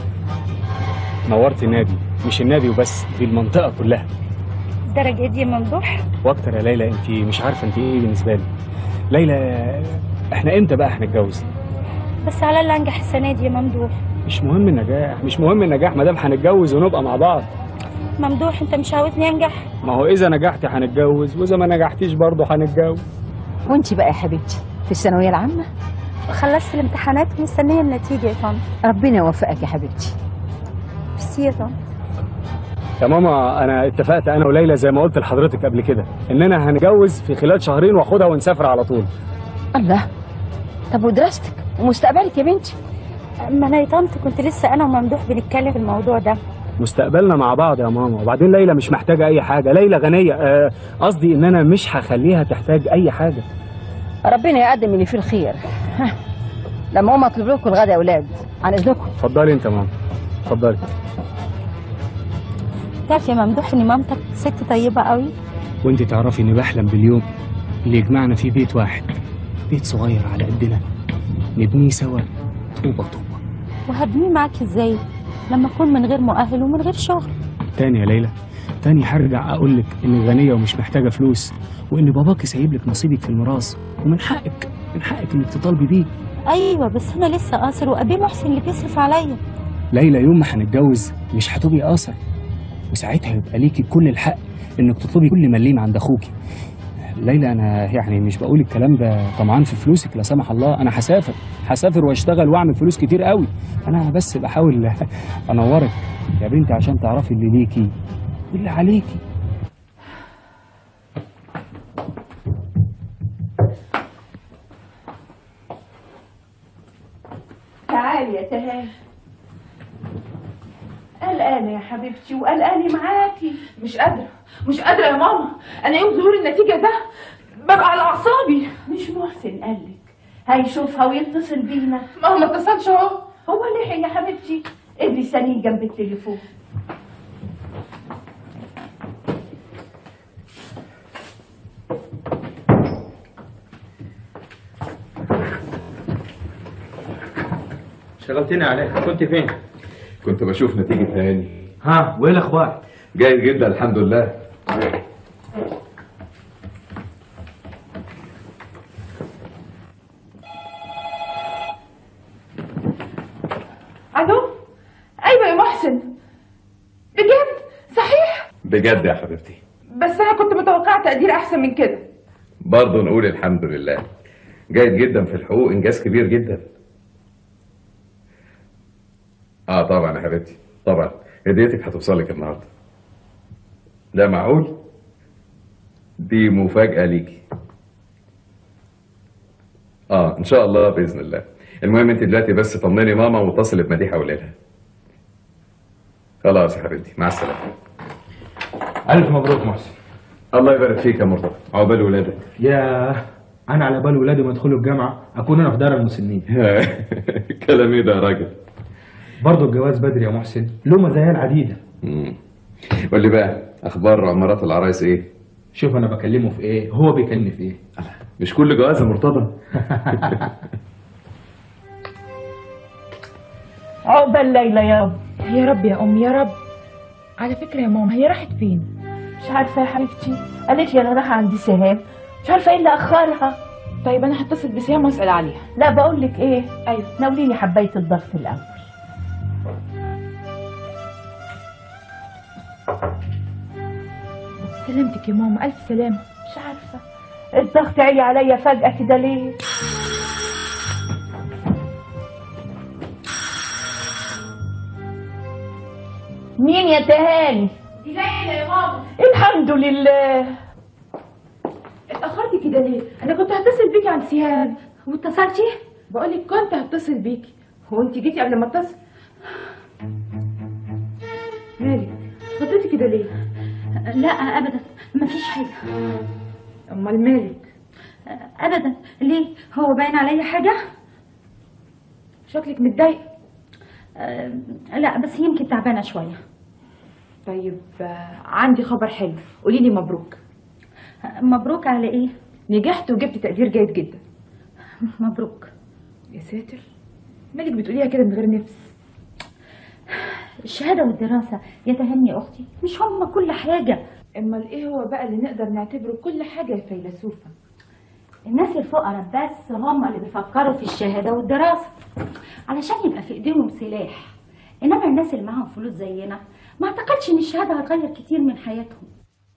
نورتي النادي مش النادي وبس دي المنطقه كلها الدرجة دي يا ممدوح واكتر يا ليلى انت مش عارفه انت ايه بالنسبه لي ليلى احنا امتى بقى هنتجوز بس على اللي انجح السنة دي يا ممدوح مش مهم النجاح مش مهم النجاح ما دام هنتجوز ونبقى مع بعض ممدوح انت مش عاوزني انجح ما هو اذا نجحت هنتجوز واذا ما نجحتيش برضه هنتجوز وانت بقى يا حبيبتي في الثانويه العامه خلصت الامتحانات ومستنية النتيجة يا طنط ربنا يوفقك يا حبيبتي ميرسي يا طنط يا ماما انا اتفقت انا وليلى زي ما قلت لحضرتك قبل كده اننا هنتجوز في خلال شهرين واخدها ونسافر على طول الله طب ودراستك ومستقبلك يا بنتي ما انا يا طنط كنت لسه انا وممدوح بنتكلم في الموضوع ده مستقبلنا مع بعض يا ماما وبعدين ليلى مش محتاجه اي حاجه ليلى غنيه آه، قصدي ان انا مش هخليها تحتاج اي حاجه ربنا يقدم اللي فيه الخير ها. لما اقوم اطلب لكم الغدا يا اولاد عن اذنكم اتفضلي انت يا ماما اتفضلي تعرف يا ممدوح ان مامتك ست طيبة قوي وانت تعرفي اني بحلم باليوم اللي يجمعنا فيه بيت واحد بيت صغير على قدنا نبنيه سوا طوبة طوبة وهبنيه معاك ازاي لما اكون من غير مؤهل ومن غير شغل تاني يا ليلى تاني هرجع اقول لك انك غنية ومش محتاجة فلوس وان باباك سايب لك نصيبك في الميراث ومن حقك من حقك انك تطالبي بيه ايوه بس انا لسه قاصر وابي محسن اللي بيصرف عليا ليلى يوم ما هنتجوز مش هتبقي قاصر وساعتها يبقى ليكي كل الحق انك تطلبي كل مليم عند اخوكي ليلى انا يعني مش بقول الكلام ده طمعان في فلوسك لا سمح الله انا هسافر هسافر واشتغل واعمل فلوس كتير قوي انا بس بحاول انورك يا بنتي عشان تعرفي اللي ليكي واللي عليكي تعالي يا تهاني قلقانة يا حبيبتي وقلقانة معاكي مش قادرة مش قادرة يا ماما أنا يوم ظهور النتيجة ده ببقى على أعصابي مش محسن قالك هيشوفها ويتصل بينا ما هو ما اتصلش أهو هو لحق يا حبيبتي ابني سنين جنب التليفون شغلتني عليك كنت فين؟ كنت بشوف نتيجة هاني ها وايه الاخبار؟ جيد جدا الحمد لله ألو أيوة يا محسن بجد صحيح بجد يا حبيبتي بس أنا كنت متوقعة تقدير أحسن من كده برضه نقول الحمد لله جيد جدا في الحقوق انجاز كبير جدا اه طبعا يا حبيبتي طبعا هديتك هتوصلك النهارده ده معقول دي مفاجأة ليكي اه ان شاء الله باذن الله المهم انت دلوقتي بس طمني ماما واتصلي بمديحه وقولي خلاص يا حبيبتي مع السلامه الف مبروك محسن الله يبارك فيك يا مرتضى عقبال ولادك يا انا على بال ولادي ما يدخلوا الجامعه اكون انا في دار المسنين كلام ايه ده يا راجل برضه الجواز بدري يا محسن له مزايا العديده مم. قول لي بقى اخبار عمارات العرايس ايه شوف انا بكلمه في ايه هو بيكلمني في ايه مش كل جواز يا مرتضى عقبال ليلى يابا يا رب يا أم يا رب على فكرة يا ماما هي راحت فين؟ مش عارفة يا حبيبتي قالت لي أنا رايحة عند سهام مش عارفة إيه اللي أخرها طيب أنا هتصل بسهام وأسأل عليها لا بقول لك إيه أيوه ناوليني حباية الضغط الأول سلامتك يا ماما ألف سلامة مش عارفة الضغط عالي عليا فجأة كده ليه مين يا تهاني دي ليلى يا ماما الحمد لله اتأخرتي كده ليه؟ أنا كنت هتصل بيكي عند سهام واتصلتي؟ بقول لك كنت هتصل بيكي هو أنت جيتي قبل ما اتصل؟ مالك؟ خضتي كده ليه؟ لا ابدا مفيش حاجه أمال مالك؟ ابدا ليه هو باين عليا حاجه شكلك متضايقة آه، لا بس يمكن تعبانه شويه طيب آه، عندي خبر حلو قولي لي مبروك مبروك على ايه نجحت وجبت تقدير جيد جدا مبروك يا ساتر مالك بتقوليها كده من غير نفس الشهاده والدراسه يتهني يا اختي مش هم كل حاجه امال ايه هو بقى اللي نقدر نعتبره كل حاجه يا فيلسوفه الناس الفقراء بس هم اللي بيفكروا في الشهاده والدراسه علشان يبقى في ايديهم سلاح انما الناس اللي معاهم فلوس زينا ما اعتقدش ان الشهاده هتغير كتير من حياتهم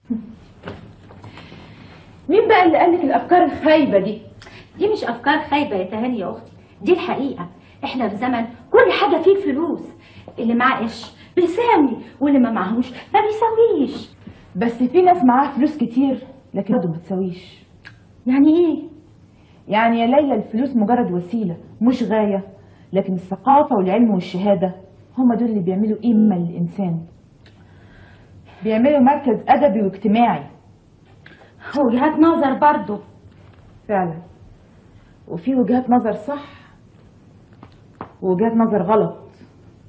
مين بقى اللي قالك الافكار الخايبه دي دي مش افكار خايبه يا تهاني يا اختي دي الحقيقه احنا في زمن كل حاجه فيه الفلوس اللي معاه قش بيساوي واللي ما معهوش ما بيساويش بس في ناس معاها فلوس كتير لكن برضه ما تساويش يعني ايه يعني يا ليلى الفلوس مجرد وسيله مش غايه لكن الثقافه والعلم والشهاده هم دول اللي بيعملوا قيمه للانسان بيعملوا مركز ادبي واجتماعي وجهات نظر برضه فعلا وفي وجهات نظر صح ووجهات نظر غلط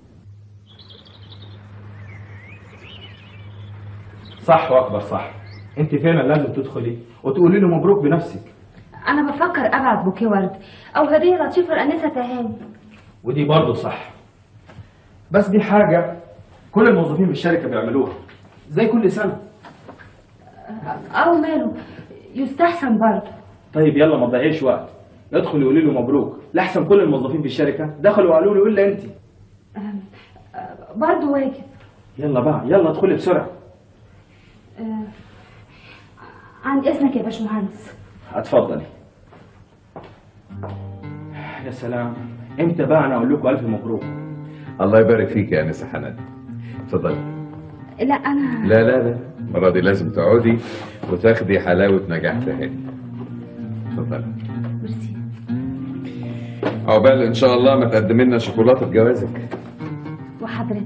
صح واكبر صح انت فعلا لازم تدخلي وتقولي له مبروك بنفسك انا بفكر ابعت بوكيه ورد او هديه لطيفه لانسه تهاني ودي برضه صح بس دي حاجه كل الموظفين في الشركه بيعملوها زي كل سنه او ماله يستحسن برضه طيب يلا ما تضيعيش وقت ادخلي قولي له مبروك لاحسن كل الموظفين في الشركه دخلوا وقالوا له الا انت برضه واجب يلا بقى يلا ادخلي بسرعه آه، عند اذنك يا باشمهندس اتفضلي يا سلام امتى بقى انا اقول لكم الف مبروك الله يبارك فيك يا انسه حنان اتفضلي لا انا لا لا لا المره دي لازم تقعدي وتاخدي حلاوه نجاح تهاني اتفضلي ميرسي عقبال ان شاء الله ما تقدم لنا شوكولاته بجوازك وحضرتك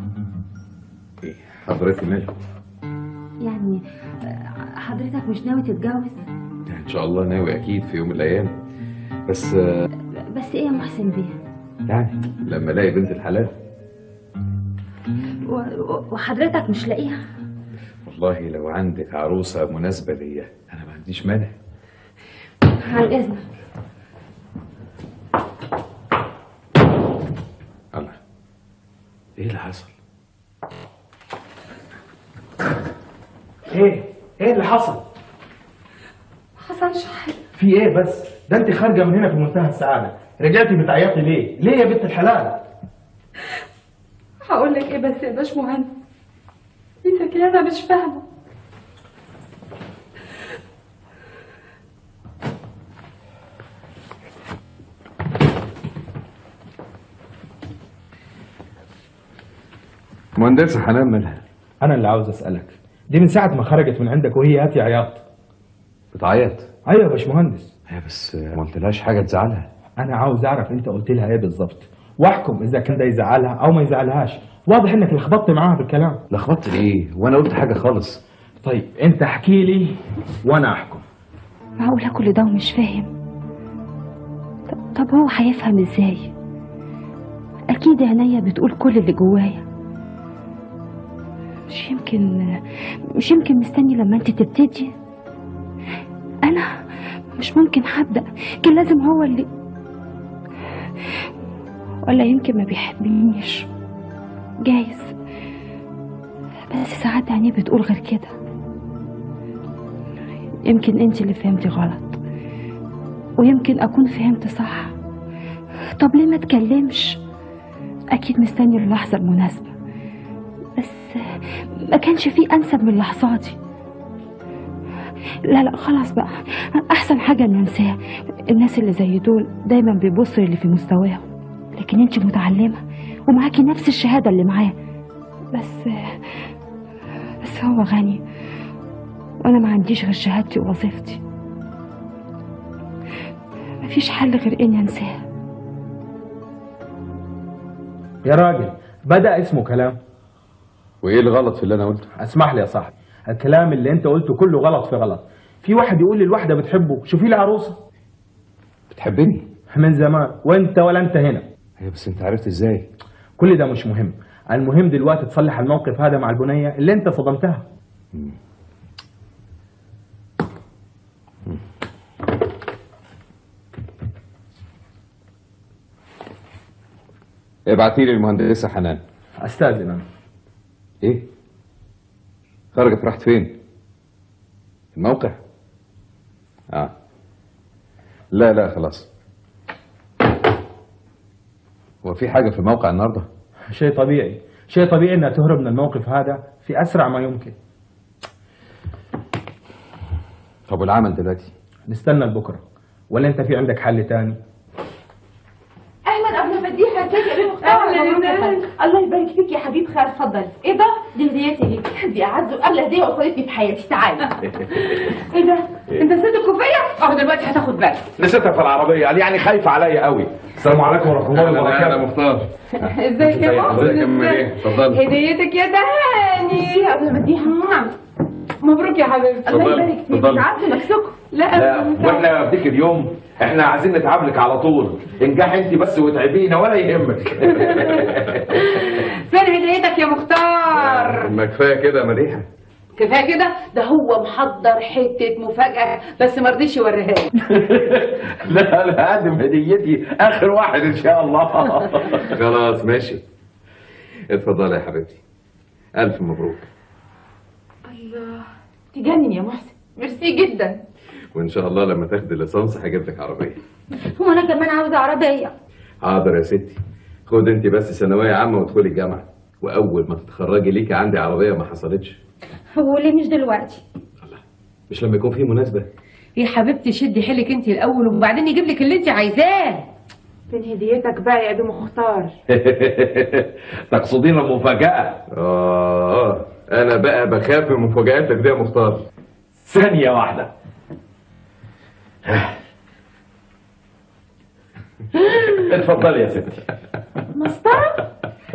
حضرتك ماله يعني آه، حضرتك مش ناوي تتجوز ان شاء الله ناوي اكيد في يوم من الايام بس آه، بس ايه يا محسن بيه يعني لما الاقي بنت الحلال و- و- وحضرتك مش لاقيها والله لو عندك عروسه مناسبه ليا انا ما عنديش مانع عن اذنك الله ايه اللي حصل ايه ايه اللي حصل حصلش حاجه في ايه بس ده انت خارجه من هنا في منتهى السعاده رجعتي بتعيطي ليه ليه يا بنت الحلال هقول لك ايه بس يا باشمهندس اذا كده انا مش فاهمه مهندسه حنان مالها انا اللي عاوز اسالك دي من ساعه ما خرجت من عندك وهي هاتي عياط بتعيط ايوه يا باشمهندس هي بس آه، ما قلتلهاش حاجه تزعلها انا عاوز اعرف انت قلت لها ايه بالظبط واحكم اذا كان ده يزعلها او ما يزعلهاش واضح انك لخبطت معاها بالكلام لخبطت ايه وانا قلت حاجه خالص طيب انت احكي لي وانا احكم معقولة كل ده ومش فاهم طب, طب هو هيفهم ازاي اكيد عينيا بتقول كل اللي جوايا مش يمكن مش يمكن مستني لما انت تبتدي انا مش ممكن هبدا كان لازم هو اللي ولا يمكن ما بيحبنيش جايز بس ساعات عينيه بتقول غير كده يمكن انت اللي فهمتي غلط ويمكن اكون فهمت صح طب ليه ما تكلمش اكيد مستني اللحظه المناسبه بس ما كانش في انسب من اللحظات دي لا لا خلاص بقى احسن حاجه ان انساه الناس اللي زي دول دايما بيبصوا اللي في مستواهم لكن انت متعلمه ومعاكي نفس الشهاده اللي معاه بس بس هو غني وانا ما عنديش غير شهادتي ووظيفتي مفيش حل غير اني انساه يا راجل بدا اسمه كلام وايه الغلط في اللي انا قلته اسمح لي يا صاحبي الكلام اللي انت قلته كله غلط في غلط في واحد يقول للواحده بتحبه شوفي لي عروسه بتحبني من زمان وانت ولا انت هنا هي بس انت عرفت ازاي كل ده مش مهم المهم دلوقتي تصلح الموقف هذا مع البنيه اللي انت صدمتها ابعتي لي المهندسه حنان استاذن انا ايه خرجت راحت فين الموقع اه لا لا خلاص هو في حاجه في الموقع النهارده شيء طبيعي شيء طبيعي انها تهرب من الموقف هذا في اسرع ما يمكن طب والعمل دلوقتي نستنى لبكره ولا انت في عندك حل تاني احمد قبل ما اديها ازيك يا بنت أهلا يا ناس. الله يبارك فيك يا حبيب خالد اتفضل ايه ده دي هديتي ليك دي اعز واغلى هديه وصلتني في حياتي تعالي ايه ده انت نسيت الكوفيه اهو دلوقتي هتاخد بالك نسيتها في العربيه قال يعني خايفه عليا قوي السلام عليكم ورحمه الله انا وبركاته انا مختار ازيك يا محسن ازيك يا ام ايه اتفضلي هديتك يا دهاني قبل ما اديها مبروك يا حبيبتي الله اتفضلي، يبارك فيك اتفضلي. عارفه نفسكم لا لا واحنا في ديك اليوم احنا عايزين نتعاملك على طول انجح انت بس وتعبينا ولا يهمك فين هديتك يا مختار ما كفايه كده يا مديحه كفايه كده ده هو محضر حته مفاجاه بس ما رضيش يوريها لي لا لا هقدم هديتي اخر واحد ان شاء الله خلاص ماشي اتفضلي يا حبيبتي الف مبروك الله تجنن يا محسن ميرسي جدا وان شاء الله لما تاخدي الليسانس هجيب لك عربيه هو انا كمان عاوزه عربيه حاضر يا ستي خد انت بس ثانويه عامه وادخلي الجامعه واول ما تتخرجي ليكي عندي عربيه ما حصلتش هو ليه مش دلوقتي مش لما يكون في مناسبه يا حبيبتي شدي حيلك انت الاول وبعدين يجيب لك اللي انت عايزاه فين هديتك بقى يا ابي مختار تقصدين المفاجاه اه انا بقى بخاف من مفاجاتك دي يا مختار ثانيه واحده اتفضلي يا ستي مسطره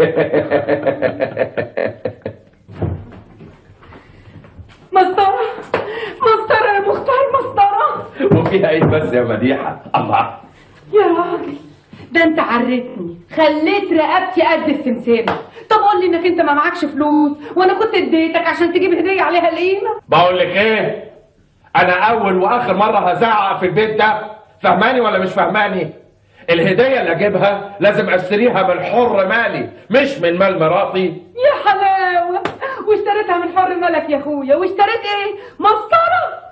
مسطره مسطره يا مختار مسطره وفيها ايه بس يا مديحه الله يا راجل ده انت عرفتني خليت رقبتي قد السمسمه طب قول لي انك انت ما معكش فلوس وانا كنت اديتك عشان تجيب هديه عليها القيمه بقول لك ايه انا اول واخر مره هزعق في البيت ده فهماني ولا مش فهماني الهديه اللي اجيبها لازم اشتريها من حر مالي مش من مال مراتي يا حلاوه واشتريتها من حر ملك يا اخويا واشتريت ايه مسطره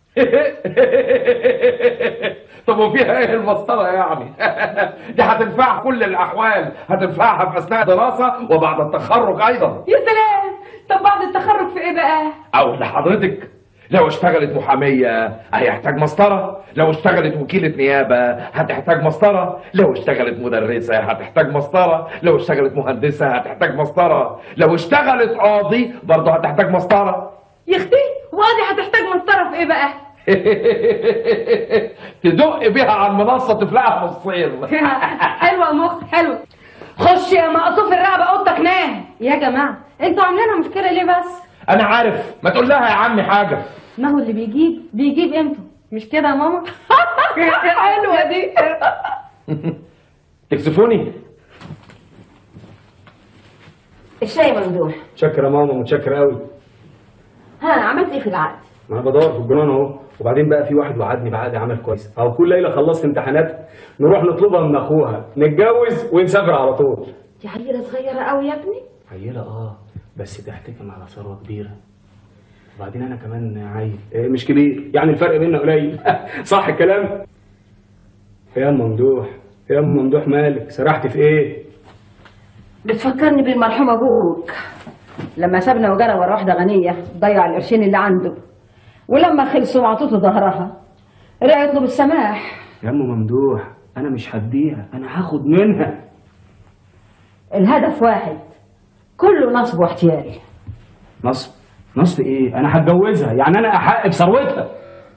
طب وفيها ايه المسطره يعني دي هتنفعها كل الاحوال هتنفعها في اثناء الدراسه وبعد التخرج ايضا يا سلام طب بعد التخرج في ايه بقى او لحضرتك لو اشتغلت محامية هيحتاج مسطرة لو اشتغلت وكيلة نيابة هتحتاج مسطرة لو اشتغلت مدرسة هتحتاج مسطرة لو اشتغلت مهندسة هتحتاج مسطرة لو اشتغلت قاضي برضه هتحتاج مسطرة يا اختي وادي هتحتاج مسطره في ايه بقى تدق بيها على المنصة تفلقها نصين حلوه يا مخ حلوه خش يا مقصوف الرقبه اوضتك نام يا جماعه انتوا عاملين مشكله ليه بس انا عارف ما تقول لها يا عمي حاجة ما هو اللي بيجيب بيجيب قيمته مش كده يا ماما حلوه دي تكسفوني الشاي ممدوح متشكر يا ماما متشكر قوي ها عملت ايه في العقد ما انا بدور في الجنان اهو وبعدين بقى في واحد وعدني بعقد عمل كويس اهو كل ليله خلصت امتحانات نروح نطلبها من اخوها نتجوز ونسافر على طول دي عيله صغيره قوي يا ابني عيلة اه بس تحتكم على ثروة كبيرة وبعدين انا كمان عيل إيه مش كبير يعني الفرق بيننا قليل صح الكلام يا أم ممدوح يا أم ممدوح مالك سرحت في ايه بتفكرني بالمرحوم ابوك لما سابنا وجرى ورا واحده غنيه ضيع القرشين اللي عنده ولما خلصوا وعطوته ظهرها رجعت له بالسماح يا ام ممدوح انا مش هديها انا هاخد منها الهدف واحد كله نصب واحتيال نصب نصب ايه انا هتجوزها يعني انا احق بثروتها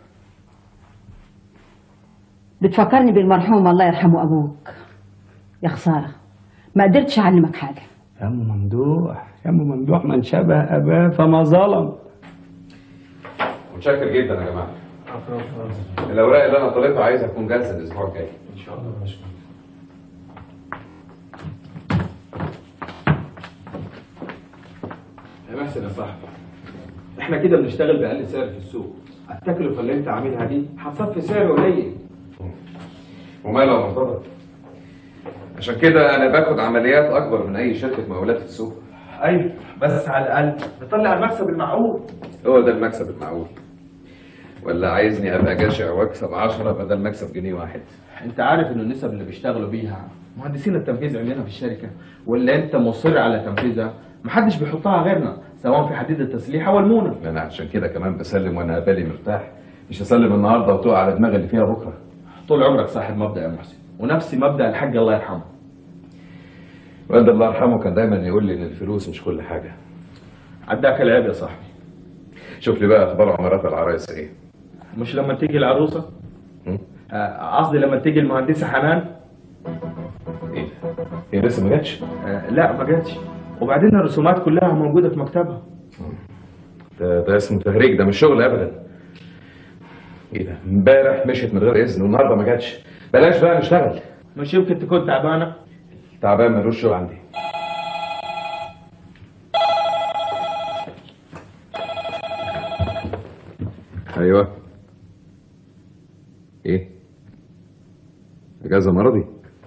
بتفكرني بالمرحوم الله يرحمه ابوك يا خساره ما قدرتش اعلمك حاجه يا ام ممدوح يا ام ممدوح من شبه اباه فما ظلم متشكر جدا يا جماعه الاوراق اللي انا طالبها عايزها تكون جاهزه الاسبوع الجاي ان شاء الله يا باشا يا محسن يا صاحبي احنا كده بنشتغل باقل سعر في السوق التكلفه اللي انت عاملها دي هتصفي سعر قليل وماله يا مرتضى عشان كده انا باخد عمليات اكبر من اي شركه مقاولات في السوق ايوه بس على الاقل نطلع المكسب المعقول هو ده المكسب المعقول ولا عايزني ابقى جشع واكسب 10 بدل مكسب جنيه واحد انت عارف ان النسب اللي بيشتغلوا بيها مهندسين التنفيذ عندنا في الشركه واللي انت مصر على تنفيذها محدش بيحطها غيرنا سواء في حديد التسليح او المونه انا عشان كده كمان بسلم وانا بالي مرتاح مش هسلم النهارده وتقع على دماغي اللي فيها بكره طول عمرك صاحب مبدا يا محسن ونفس مبدا الحاج الله يرحمه والد الله يرحمه كان دايما يقول لي ان الفلوس مش كل حاجه عداك العيب يا صاحبي شوف لي بقى اخبار عمارات العرايس ايه مش لما تيجي العروسه آه، قصدي لما تيجي المهندسه حنان ايه هي لسه ما جاتش آه، لا ما جاتش وبعدين الرسومات كلها موجوده في مكتبها ده, ده اسمه تهريج ده مش شغل ابدا ايه ده امبارح مشيت من غير اذن والنهارده ما جاتش بلاش بقى نشتغل مش يمكن تكون تعبانه تعبان ملوش شغل عندي ايوه ايه اجازه مرضي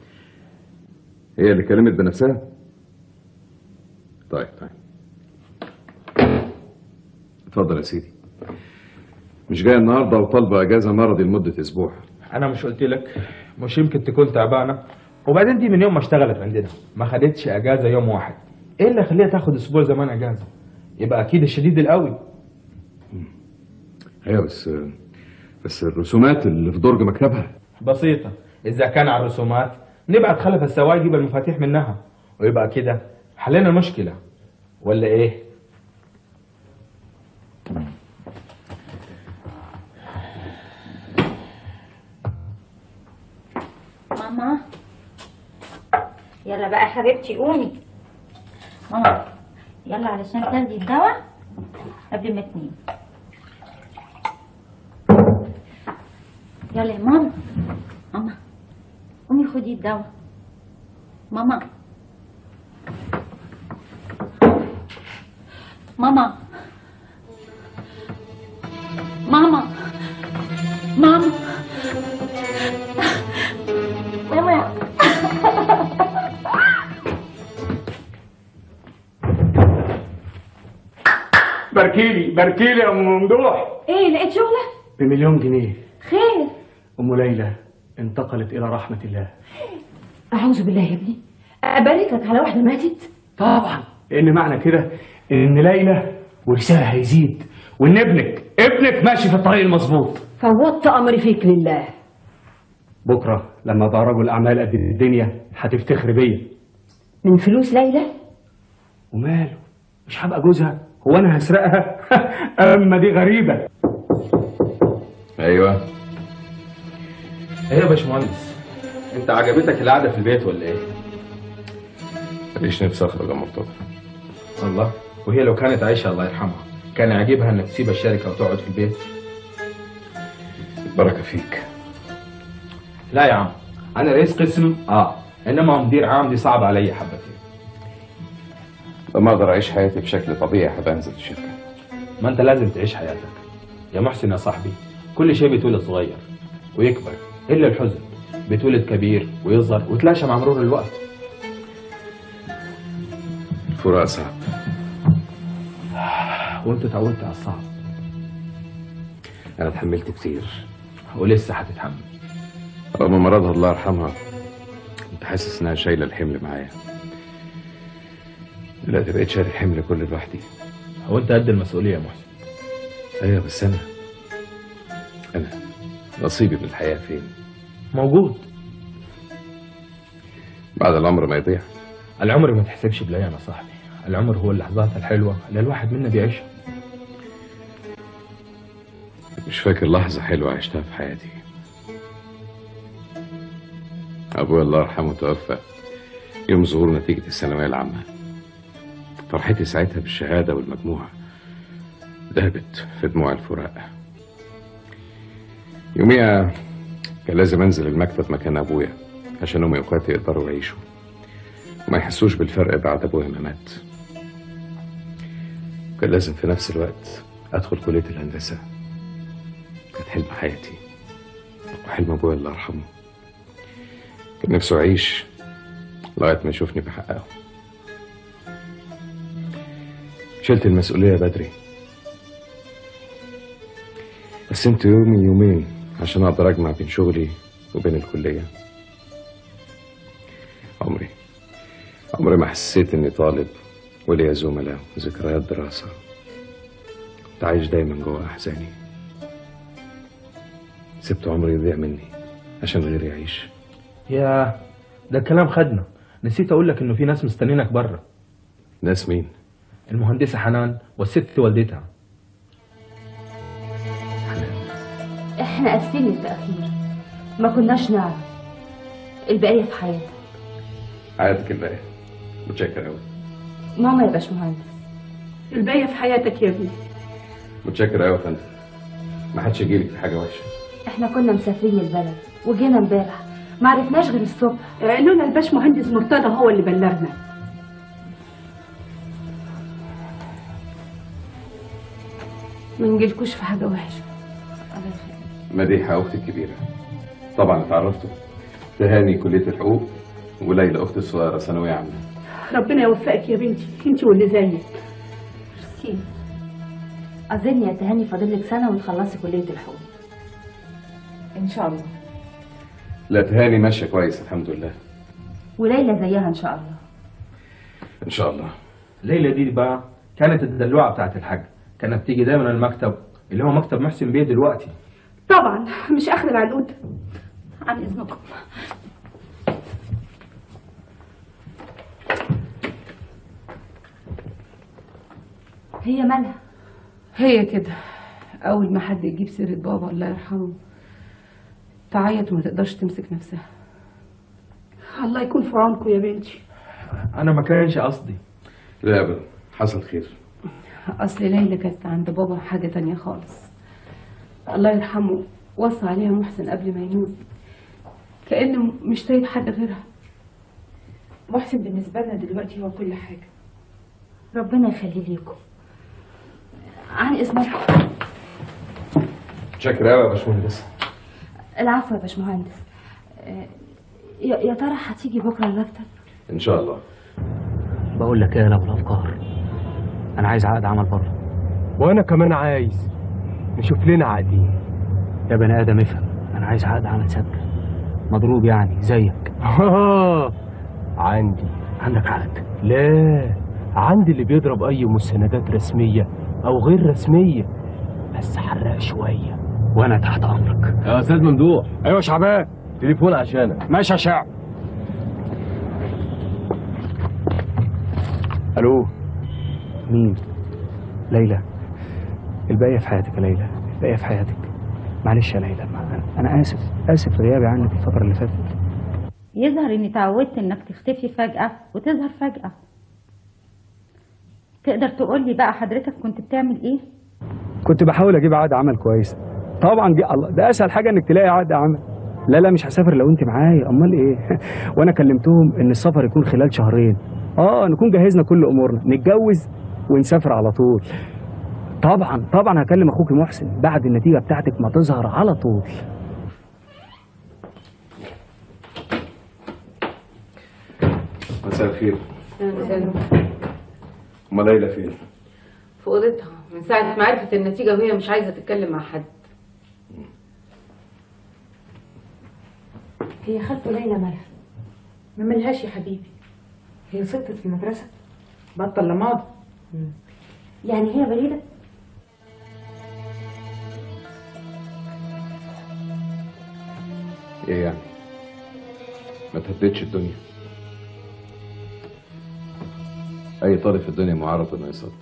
هي اللي كلمت بنفسها طيب طيب اتفضل يا سيدي مش جاي النهارده وطالبه اجازه مرضي لمده اسبوع انا مش قلت لك مش يمكن تكون تعبانه وبعدين دي من يوم ما اشتغلت عندنا ما خدتش اجازه يوم واحد ايه اللي يخليها تاخد اسبوع زمان اجازه يبقى اكيد الشديد القوي ايوه بس بس الرسومات اللي في درج مكتبها بسيطه اذا كان على الرسومات نبعت خلف السواق يجيب المفاتيح منها ويبقى كده حلينا المشكله ولا ايه ماما يلا بقى يا حبيبتي قومي ماما يلا علشان تاخدي الدواء قبل ما تنامي يلا يا ماما ماما قومي خدي الدواء ماما ماما ماما ماما ماما باركيلي باركيلي يا ام ممدوح ايه لقيت شغلة؟ بمليون جنيه خير ام ليلى انتقلت الى رحمه الله أعوذ بالله يا ابني أبارك لك على واحدة ماتت طبعا لان معنى كده ان ليلى ورثها هيزيد وان ابنك ابنك ماشي في الطريق المظبوط فوضت أمري فيك لله بكره لما ابقى رجل اعمال قد الدنيا هتفتخر بيا من فلوس ليلى وماله مش هبقى جوزها هو انا هسرقها اما دي غريبه ايوه ايه يا باشمهندس انت عجبتك القعده في البيت ولا ايه ماليش نفسي اخرج يا مرتضى الله وهي لو كانت عايشه الله يرحمها كان يعجبها انك تسيب الشركه وتقعد في البيت بركه فيك لا يا عم انا رئيس قسم اه انما مدير عام دي صعبه عليا حبتين لما اقدر اعيش حياتي بشكل طبيعي هبقى انزل الشركه ما انت لازم تعيش حياتك يا محسن يا صاحبي كل شيء بيتولد صغير ويكبر الا الحزن بيتولد كبير ويصغر وتلاشى مع مرور الوقت الفراق صعب وانت اتعودت على الصعب انا اتحملت كتير ولسه هتتحمل رغم مرضها الله يرحمها كنت حاسس انها شايله الحمل معايا دلوقتي بقيت شايل الحمل كله لوحدي هو انت قد المسؤوليه يا محسن ايوه بس انا انا نصيبي من الحياه فين موجود بعد العمر ما يضيع العمر ما تحسبش بالايام يا صاحبي العمر هو اللحظات الحلوه اللي الواحد منا بيعيشها مش فاكر لحظه حلوه عشتها في حياتي ابويا الله يرحمه توفى يوم ظهور نتيجه الثانويه العامه فرحتي ساعتها بالشهاده والمجموعه ذهبت في دموع الفراق يوميها كان لازم انزل المكتب مكان ابويا عشان امي واخواتي يقدروا يعيشوا وما يحسوش بالفرق بعد ابويا ما مات كان لازم في نفس الوقت ادخل كليه الهندسه كانت حلم حياتي وحلم ابويا الله يرحمه كان نفسه اعيش لغايه ما يشوفني بحققه شلت المسؤوليه بدري قسمت يومي يومين عشان اقدر اجمع بين شغلي وبين الكليه عمري عمري ما حسيت اني طالب وليا زملاء وذكريات دراسه كنت عايش دايما جوه احزاني سبت عمري يضيع مني عشان غيري يعيش يا ده الكلام خدنا نسيت اقول لك انه في ناس مستنينك بره ناس مين المهندسه حنان والست والدتها احنا اسفين للتأخير ما كناش نعرف البقية في حياتك حياتك الباقيه متشكر قوي ماما يا باشمهندس الباقية في حياتك يا ابني متشكر قوي يا فندم ما حدش يجيلك في حاجه وحشه احنا كنا مسافرين البلد وجينا امبارح ما عرفناش غير الصبح لولا الباش مهندس مرتضى هو اللي بلغنا ما نجيلكوش في حاجة وحشة مديحة أختي الكبيرة طبعا اتعرفتوا تهاني كلية الحقوق وليلى أختي الصغيرة ثانوية عامة ربنا يوفقك يا بنتي انت واللي زيك ميرسي أظن يا تهاني فاضل لك سنة وتخلصي كلية الحقوق ان شاء الله لا تهاني ماشية كويس الحمد لله وليلى زيها إن شاء الله إن شاء الله ليلى دي بقى كانت الدلوعة بتاعت الحاج كانت تيجي دايما المكتب اللي هو مكتب محسن بيه دلوقتي طبعا مش اخر العنقود عن إذنكم هي مالها هي كده اول ما حد يجيب سيره بابا الله يرحمه تعيط وما تقدرش تمسك نفسها الله يكون في عونكم يا بنتي انا ما كانش قصدي لا أبدا حصل خير اصل ليلى كانت عند بابا حاجه تانية خالص الله يرحمه وصى عليها محسن قبل ما يموت كانه مش سايب حد غيرها محسن بالنسبه لنا دلوقتي هو كل حاجه ربنا يخلي ليكم عن إذنكم شكرا أوي يا باشمهندس العفو يا باشمهندس آه، يا يا ترى هتيجي بكرة المكتب إن شاء الله بقول لك ايه يا ابو الافكار انا عايز عقد عمل بره وانا كمان عايز نشوف لنا عقدين يا بني ادم افهم انا عايز عقد عمل ثابته مضروب يعني زيك عندي عندك عقد لا عندي اللي بيضرب اي مستندات رسميه او غير رسميه بس حرق شويه وانا تحت امرك يا استاذ ممدوح ايوه شعبان تليفون عشانك ماشي يا شعب الو مين ليلى الباقيه في حياتك يا ليلى الباقيه في حياتك معلش يا ليلى ما- انا اسف اسف لغيابي عنك الفتره اللي فاتت يظهر إني تعودت إنك تختفي فجأة وتظهر فجأة تقدر تقول لي بقى حضرتك كنت بتعمل إيه؟ كنت بحاول اجيب عقد عمل كويس طبعا دي الله ده اسهل حاجه انك تلاقي عقد عمل لا لا مش هسافر لو انت معايا امال ايه وانا كلمتهم ان السفر يكون خلال شهرين اه نكون جهزنا كل امورنا نتجوز ونسافر على طول طبعا طبعا هكلم اخوك محسن بعد النتيجه بتاعتك ما تظهر على طول مساء الخير أم ليلى فين؟ في اوضتها من ساعه ما عرفت النتيجه وهي مش عايزه تتكلم مع حد هي خالته ليلى مالها ما ملهاش يا حبيبي هي سقطت في المدرسة بطل لماضي يعني هي بريدة إيه يعني؟ ما تهددش الدنيا أي طالب في الدنيا معرض إنه يسقط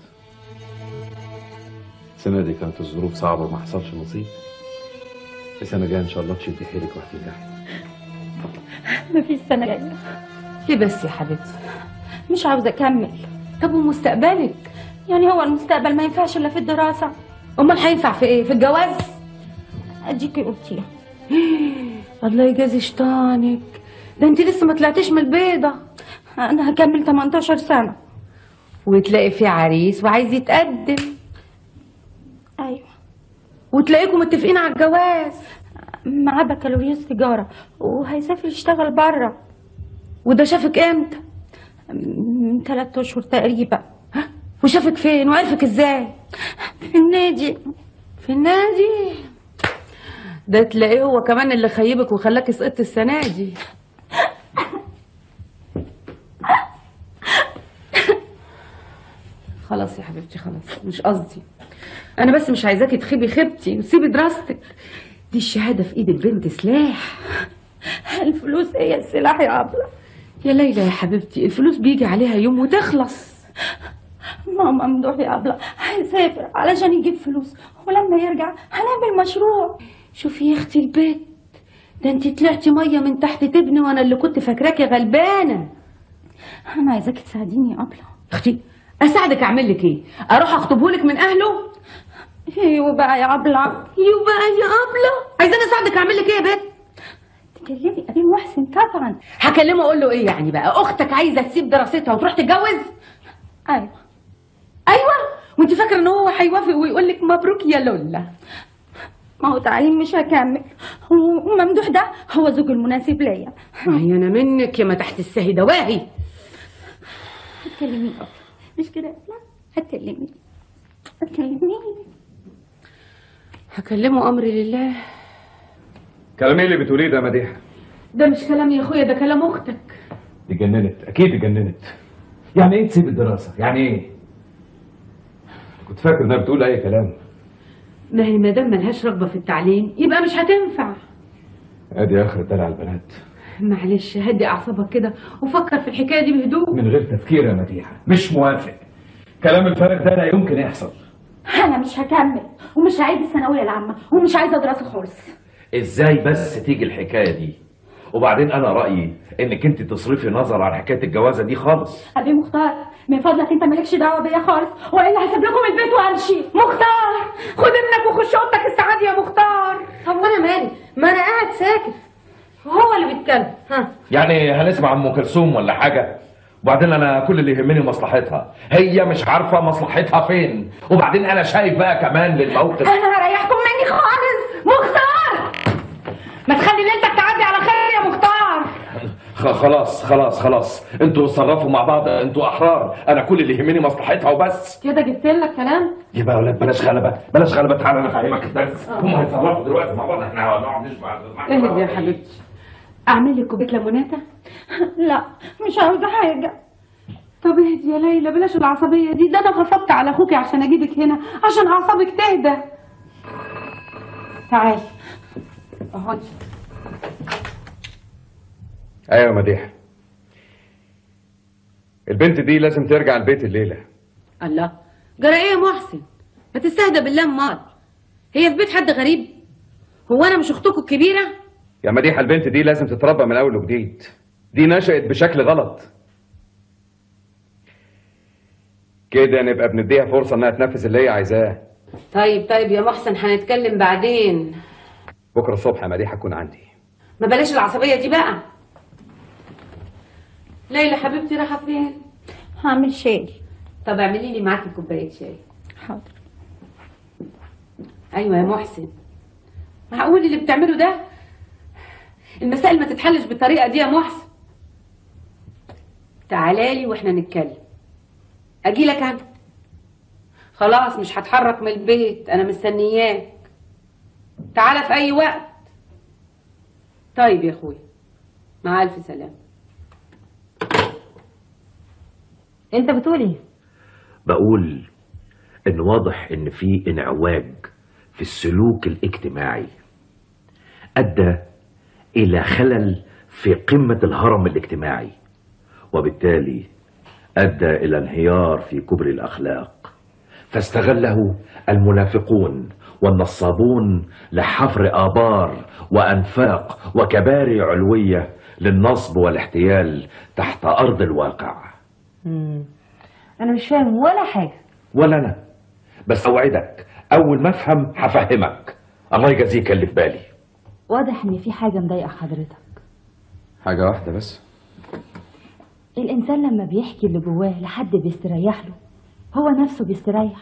السنة دي كانت الظروف صعبة وما حصلش نصيب السنة الجاية إن شاء الله تشدي حيلك وهتنجحي مفيش سنة جاية ليه بس يا حبيبتي مش عاوزة أكمل طب ومستقبلك يعني هو المستقبل ما ينفعش إلا في الدراسة امال هينفع في ايه في الجواز أديكي قلتيها الله يجازي شيطانك ده انت لسه ما طلعتيش من البيضه أنا هكمل 18 سنة وتلاقي في عريس وعايز يتقدم أيوة وتلاقيكم متفقين على الجواز معاه بكالوريوس تجارة وهيسافر يشتغل بره وده شافك امتى من ثلاث أشهر تقريبا وشافك فين وعرفك ازاي في النادي في النادي ده تلاقيه هو كمان اللي خيبك وخلاك سقطت السنه دي خلاص يا حبيبتي خلاص مش قصدي انا بس مش عايزاكي تخيبي خيبتي وتسيبي دراستك دي الشهاده في ايد البنت سلاح الفلوس هي السلاح يا أبلة يا ليلى يا حبيبتي الفلوس بيجي عليها يوم وتخلص ماما ممدوح يا أبلة هيسافر علشان يجيب فلوس ولما يرجع هنعمل مشروع شوفي يا اختي البيت ده انت طلعتي ميه من تحت تبني وانا اللي كنت فاكراكي غلبانه أنا عايزاكي تساعديني يا أبلة اختي اساعدك اعمل لك ايه اروح اخطبهولك من اهله ايوه بقى يا أبلة ايوه بقى يا ابله عايزاني اساعدك اعمل لك ايه يا بنت تكلمي أبي محسن طبعا هكلمه اقول له ايه يعني بقى اختك عايزه تسيب دراستها وتروح تتجوز أيوة ايوه وانت فاكره ان هو هيوافق ويقول لك مبروك يا لولا ما هو تعليم مش هكمل وممدوح ده هو زوج المناسب ليا هي انا منك يا ما تحت السهي دواهي هتكلمي مش كده لا هتكلمي هتكلمي هكلمه امري لله كلام ايه اللي بتقوليه ده يا مديحه ده مش كلام يا اخويا ده كلام اختك دي جننت اكيد جننت يعني ايه تسيب الدراسه يعني ايه كنت فاكر انها بتقول اي كلام ما هي ما دام ملهاش رغبه في التعليم يبقى مش هتنفع ادي اخر دلع البنات معلش هدي اعصابك كده وفكر في الحكايه دي بهدوء من غير تفكير يا مديحه مش موافق كلام الفارغ ده لا يمكن يحصل انا مش هكمل ومش هعيد الثانويه العامه ومش عايزه دراسه خالص ازاي بس تيجي الحكايه دي وبعدين انا رايي انك انت تصرفي نظر عن حكايه الجوازه دي خالص ابي مختار من فضلك انت مالكش دعوه بيا خالص والا هسيب لكم البيت وامشي مختار خد ابنك وخش اوضتك السعاده يا مختار طب وانا مالي ما انا قاعد ساكت هو اللي بيتكلم ها يعني هنسمع ام كلثوم ولا حاجه وبعدين انا كل اللي يهمني مصلحتها هي مش عارفه مصلحتها فين وبعدين انا شايف بقى كمان للموقف انا هريحكم مني خالص مختار ما تخلي ليلتك تعدي على خير يا مختار خ- خلاص خلاص خلاص انتوا اتصرفوا مع بعض انتوا احرار انا كل اللي يهمني مصلحتها وبس كده جبت لك كلام يبقى يا ولاد بلاش غلبه بلاش غلبه تعالى انا افهمك الدرس هم هيتصرفوا دلوقتي مع بعض احنا هنقعد نسمع اهدي يا حبيبتي اعمل لك كوبايه ليموناته لا مش عاوزه حاجه طب اهدي يا ليلى بلاش العصبيه دي ده انا غفطت على اخوكي عشان اجيبك هنا عشان اعصابك تهدى تعالي اقعدي ايوه يا مديحه البنت دي لازم ترجع البيت الليله الله جرى ايه يا محسن ما تستهدى بالله امال هي في بيت حد غريب هو انا مش اختكم الكبيره يا مديحه البنت دي لازم تتربى من اول وجديد دي نشأت بشكل غلط كده نبقى بنديها فرصه انها تنفذ اللي هي عايزاه طيب طيب يا محسن هنتكلم بعدين بكره الصبح يا مديحه اكون عندي ما بلاش العصبيه دي بقى ليلى حبيبتي رايحه فين هعمل شاي طب اعملي لي معاكي كوبايه شاي حاضر ايوه يا محسن معقول اللي بتعمله ده المسائل ما تتحلش بالطريقه دي يا محسن تعالى لي واحنا نتكلم اجي لك انا خلاص مش هتحرك من البيت انا مستنياك تعالى في اي وقت طيب يا اخويا مع الف سلامه انت بتقول ايه بقول ان واضح ان في انعواج في السلوك الاجتماعي ادى الى خلل في قمه الهرم الاجتماعي وبالتالي ادى الى انهيار في كبر الاخلاق فاستغله المنافقون والنصابون لحفر ابار وانفاق وكباري علويه للنصب والاحتيال تحت ارض الواقع مم. انا مش فاهم ولا حاجه ولا انا بس اوعدك اول ما افهم هفهمك الله يجازيك اللي في بالي واضح ان في حاجه مضايقه حضرتك حاجه واحده بس الانسان لما بيحكي اللي جواه لحد بيستريح له هو نفسه بيستريح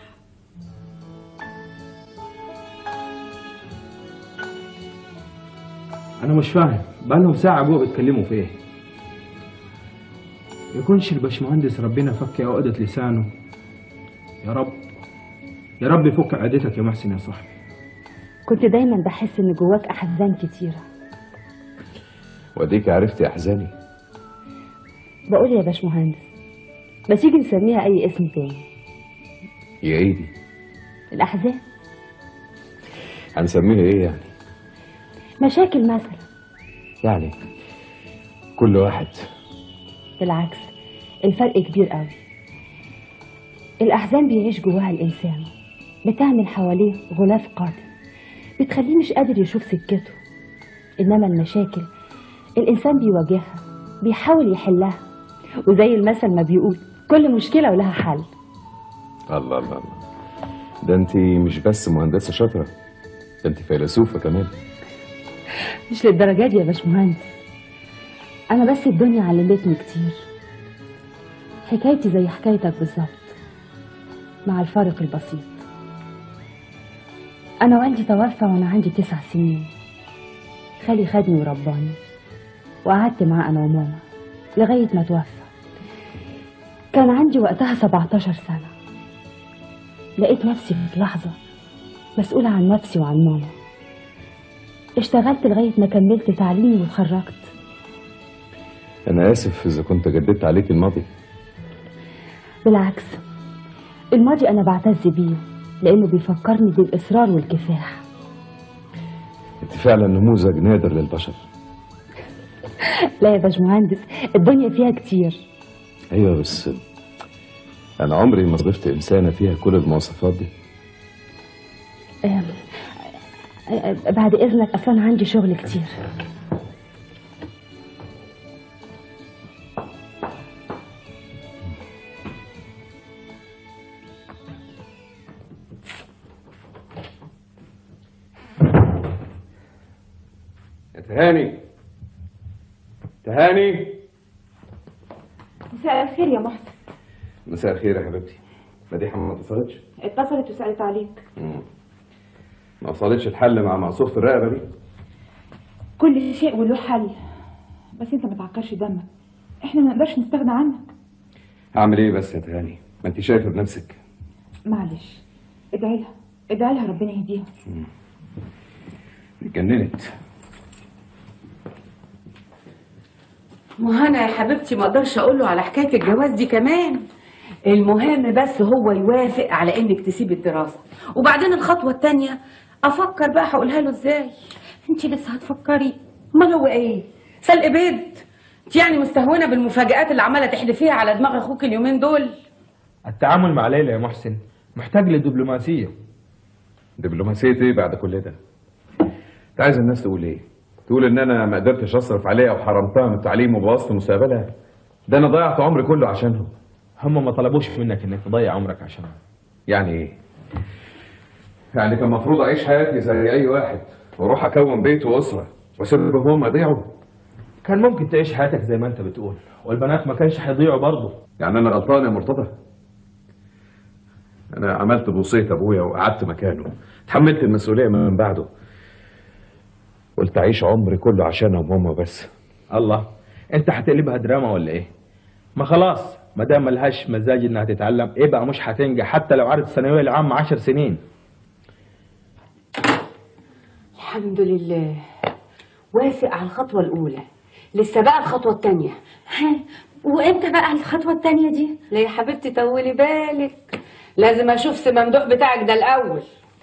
انا مش فاهم بقالهم ساعه جوه بيتكلموا في ايه يكونش الباشمهندس ربنا فك عقدة لسانه يا رب يا رب يفك عقدتك يا محسن يا صاحبي كنت دايما بحس ان جواك احزان كتيره واديك عرفتي احزاني بقول يا باشمهندس ما تيجي نسميها اي اسم تاني يا ايدي الاحزان هنسميها ايه يعني مشاكل مثلا يعني كل واحد بالعكس الفرق كبير قوي الأحزان بيعيش جواها الإنسان بتعمل حواليه غلاف قاتل بتخليه مش قادر يشوف سكته إنما المشاكل الإنسان بيواجهها بيحاول يحلها وزي المثل ما بيقول كل مشكلة ولها حل الله الله الله ده انت مش بس مهندسه شاطره ده انت فيلسوفه كمان مش للدرجة دي يا باشمهندس أنا بس الدنيا علمتني كتير حكايتي زي حكايتك بالظبط مع الفارق البسيط أنا والدي توفى وأنا عندي تسع سنين خالي خدني ورباني وقعدت معاه أنا وماما لغاية ما توفى كان عندي وقتها 17 سنة لقيت نفسي في لحظة مسؤولة عن نفسي وعن ماما اشتغلت لغاية ما كملت تعليمي واتخرجت أنا آسف إذا كنت جددت عليك الماضي بالعكس الماضي أنا بعتز بيه لأنه بيفكرني بالإصرار والكفاح أنت فعلا نموذج نادر للبشر لا يا باشمهندس الدنيا فيها كتير أيوة بس أنا عمري ما صادفت إنسانة فيها كل المواصفات دي آم، آه، بعد إذنك أصلا عندي شغل كتير يا تهاني تهاني مساء الخير يا محسن مساء الخير يا حبيبتي مديحة ما اتصلتش اتصلت وسألت عليك مم. ما وصلتش الحل مع مقصوفة الرقبة دي كل شيء وله حل بس انت ما تعكرش دمك احنا ما نقدرش نستغنى عنك أعمل إيه بس يا تهاني ما أنت شايفة بنفسك معلش ادعي لها ادعي لها ربنا يهديها اتجننت مهنا يا حبيبتي ما اقدرش اقول له على حكايه الجواز دي كمان المهم بس هو يوافق على انك تسيبي الدراسه وبعدين الخطوه التانية افكر بقى هقولها له ازاي انت لسه هتفكري امال هو ايه سلق بيض انت يعني مستهونه بالمفاجآت اللي عماله تحدفيها على دماغ اخوك اليومين دول التعامل مع ليلى يا محسن محتاج لدبلوماسية دبلوماسية إيه بعد كل ده؟ أنت عايز الناس تقول إيه؟ تقول إن أنا ما قدرتش أصرف عليها وحرمتها من التعليم وبوظت مستقبلها؟ ده أنا ضيعت عمري كله عشانهم هم ما طلبوش منك انك تضيع عمرك عشانهم يعني إيه؟ يعني كان المفروض أعيش حياتي زي أي واحد وأروح أكون بيت وأسرة وأسيبهم هم يضيعوا كان ممكن تعيش حياتك زي ما انت بتقول والبنات ما كانش هيضيعوا برضه يعني أنا غلطان يا مرتضى؟ أنا عملت بوصية أبويا وقعدت مكانه تحملت المسؤولية من بعده قلت أعيش عمري كله عشانهم هم بس الله انت هتقلبها دراما ولا ايه ما خلاص ما دام ملهاش مزاج انها تتعلم ايه بقى مش هتنجح حتى لو عارف الثانويه العامه 10 سنين الحمد لله وافق على الخطوه الاولى لسه بقى الخطوه التانية وامتى بقى الخطوه التانية دي لا يا حبيبتي طولي بالك لازم اشوف سي ممدوح بتاعك ده الاول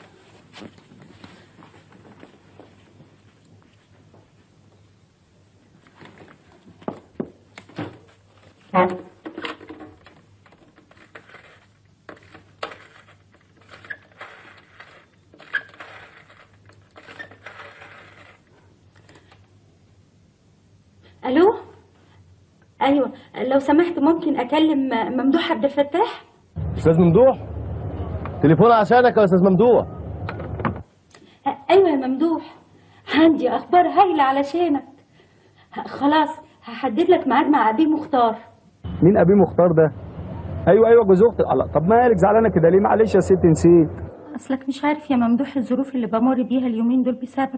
الو ايوه لو سمحت ممكن اكلم ممدوح عبد الفتاح استاذ ممدوح تليفون عشانك يا استاذ ممدوح ايوه يا ممدوح عندي اخبار هايله علشانك خلاص هحدد لك ميعاد مع ابي مختار مين ابي مختار ده ايوه ايوه جوز اختي الله طب مالك زعلانه كده ليه معلش يا ست نسيت اصلك مش عارف يا ممدوح الظروف اللي بمر بيها اليومين دول بسببك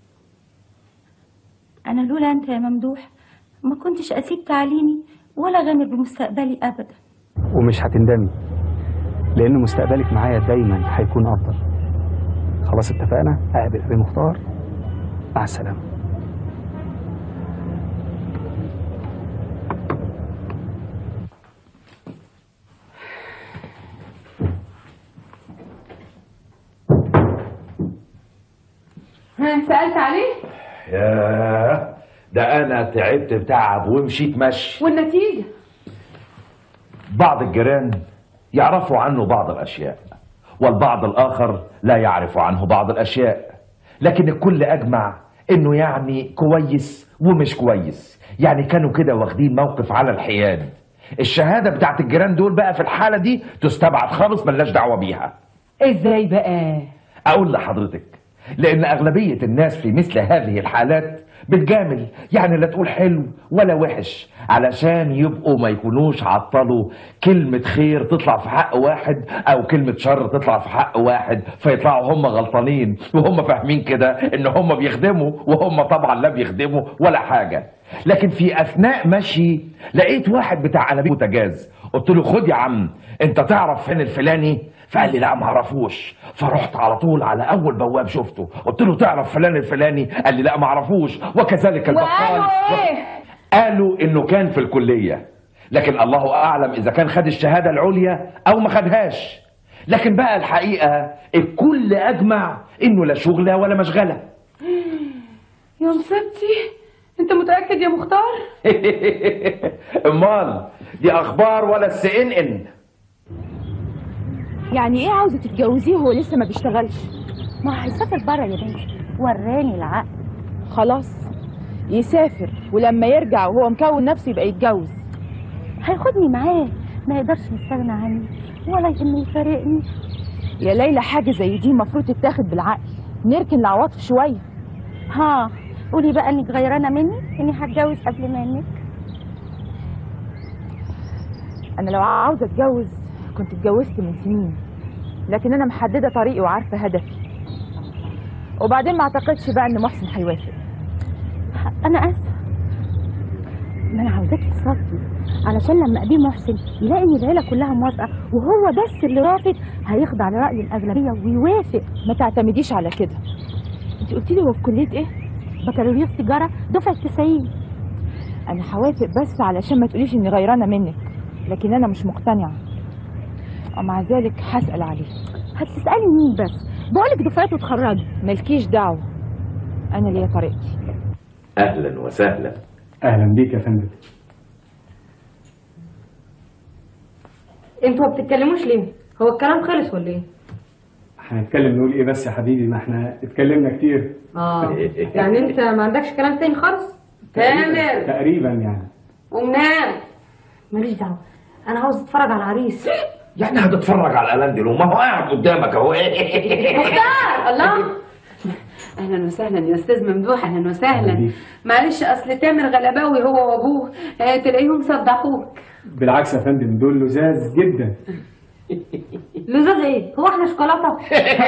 انا لولا انت يا ممدوح ما كنتش اسيب تعليمي ولا غامر بمستقبلي ابدا ومش هتندمي لان مستقبلك معايا دايما هيكون افضل خلاص اتفقنا اقابل ابي مختار مع السلامه ها سألت عليه ياه ده انا تعبت بتعب ومشيت مشي والنتيجة بعض الجيران يعرفوا عنه بعض الاشياء والبعض الاخر لا يعرف عنه بعض الاشياء لكن الكل اجمع انه يعني كويس ومش كويس يعني كانوا كده واخدين موقف على الحياد الشهاده بتاعت الجيران دول بقى في الحاله دي تستبعد خالص ملناش دعوه بيها ازاي بقى اقول لحضرتك لان اغلبيه الناس في مثل هذه الحالات بتجامل يعني لا تقول حلو ولا وحش علشان يبقوا ما يكونوش عطلوا كلمة خير تطلع في حق واحد أو كلمة شر تطلع في حق واحد فيطلعوا هم غلطانين وهم فاهمين كده إن هم بيخدموا وهم طبعا لا بيخدموا ولا حاجة لكن في أثناء مشي لقيت واحد بتاع أنابيب بوتاجاز قلت له خد يا عم أنت تعرف فين الفلاني فقال لي لا ما اعرفوش فرحت على طول على اول بواب شفته قلت له تعرف فلان الفلاني قال لي لا ما اعرفوش وكذلك البقال وقالوا ايه قالوا انه كان في الكليه لكن الله اعلم اذا كان خد الشهاده العليا او ما خدهاش لكن بقى الحقيقه الكل اجمع انه لا شغله ولا مشغله يا مصيبتي انت متاكد يا مختار امال دي اخبار ولا السئن ان يعني ايه عاوزه تتجوزيه وهو لسه ما بيشتغلش ما هيسافر بره يا بنتي وراني العقد خلاص يسافر ولما يرجع وهو مكون نفسه يبقى يتجوز هياخدني معاه ما يقدرش يستغنى عني ولا يهم يفارقني يا ليلى حاجه زي دي المفروض تتاخد بالعقل نركن العواطف شويه ها قولي بقى انك غيرانه مني اني هتجوز قبل منك انا لو عاوزه اتجوز كنت اتجوزت من سنين لكن انا محدده طريقي وعارفه هدفي وبعدين ما اعتقدش بقى ان محسن هيوافق انا اسفه ما انا عاوزاكي تصفي علشان لما ابيه محسن يلاقي ان العيله كلها موافقه وهو بس اللي رافض هيخضع لراي الاغلبيه ويوافق ما تعتمديش على كده انت قلتي لي هو في كليه ايه بكالوريوس تجاره دفعه 90 انا هوافق بس علشان ما تقوليش اني غيرانه منك لكن انا مش مقتنعه ومع ذلك هسال عليه هتسالي مين بس بقولك دفعته اتخرجي مالكيش دعوه انا ليا طريقتي اهلا وسهلا اهلا بيك يا فندم انتوا ما بتتكلموش ليه هو الكلام خلص ولا ايه هنتكلم نقول ايه بس يا حبيبي ما احنا اتكلمنا كتير اه يعني انت ما عندكش كلام تاني خالص تامر تقريبا يعني قوم نام ماليش دعوه انا عاوز اتفرج على العريس يعني هتتفرج على الالاندل وما هو قاعد قدامك اهو مختار الله اهلا وسهلا يا استاذ ممدوح اهلا وسهلا معلش اصل تامر غلباوي هو وابوه آه، تلاقيهم صدقوك بالعكس يا فندم دول لزاز جدا لزاز ايه هو احنا شوكولاته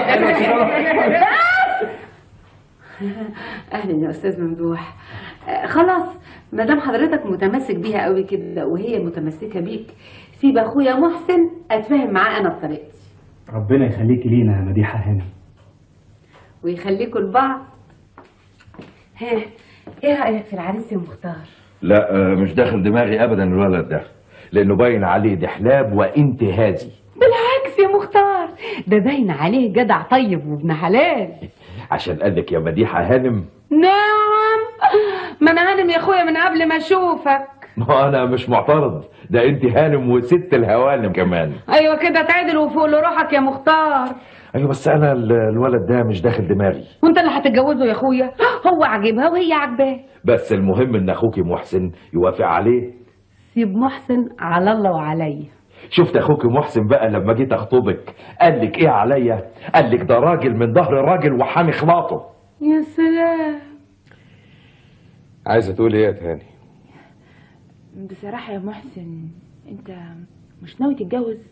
اهلا يا استاذ ممدوح آه، خلاص ما دام حضرتك متمسك بيها قوي كده وهي متمسكه بيك سيب اخويا محسن اتفاهم معاه انا بطريقتي ربنا يخليكي لينا يا مديحه هانم ويخليكوا لبعض ها ايه رايك في العريس يا مختار لا آه، مش داخل دماغي ابدا الولد ده لانه باين عليه دحلاب وانتهازي بالعكس يا مختار ده باين عليه جدع طيب وابن حلال عشان قال لك يا مديحه هانم نعم ما انا هانم يا اخويا من قبل ما اشوفك ما انا مش معترض ده انت هانم وست الهوانم كمان ايوه كده تعدل وفوق لروحك يا مختار ايوه بس انا ال- الولد ده مش داخل دماغي وانت اللي هتتجوزه يا اخويا هو عاجبها وهي عاجباه بس المهم ان اخوك محسن يوافق عليه سيب محسن على الله وعليا شفت اخوك محسن بقى لما جيت اخطبك قال لك ايه عليا قال لك ده راجل من ظهر راجل وحامي خلاطه يا سلام عايزه تقول ايه يا تهاني بصراحه يا محسن انت مش ناوي تتجوز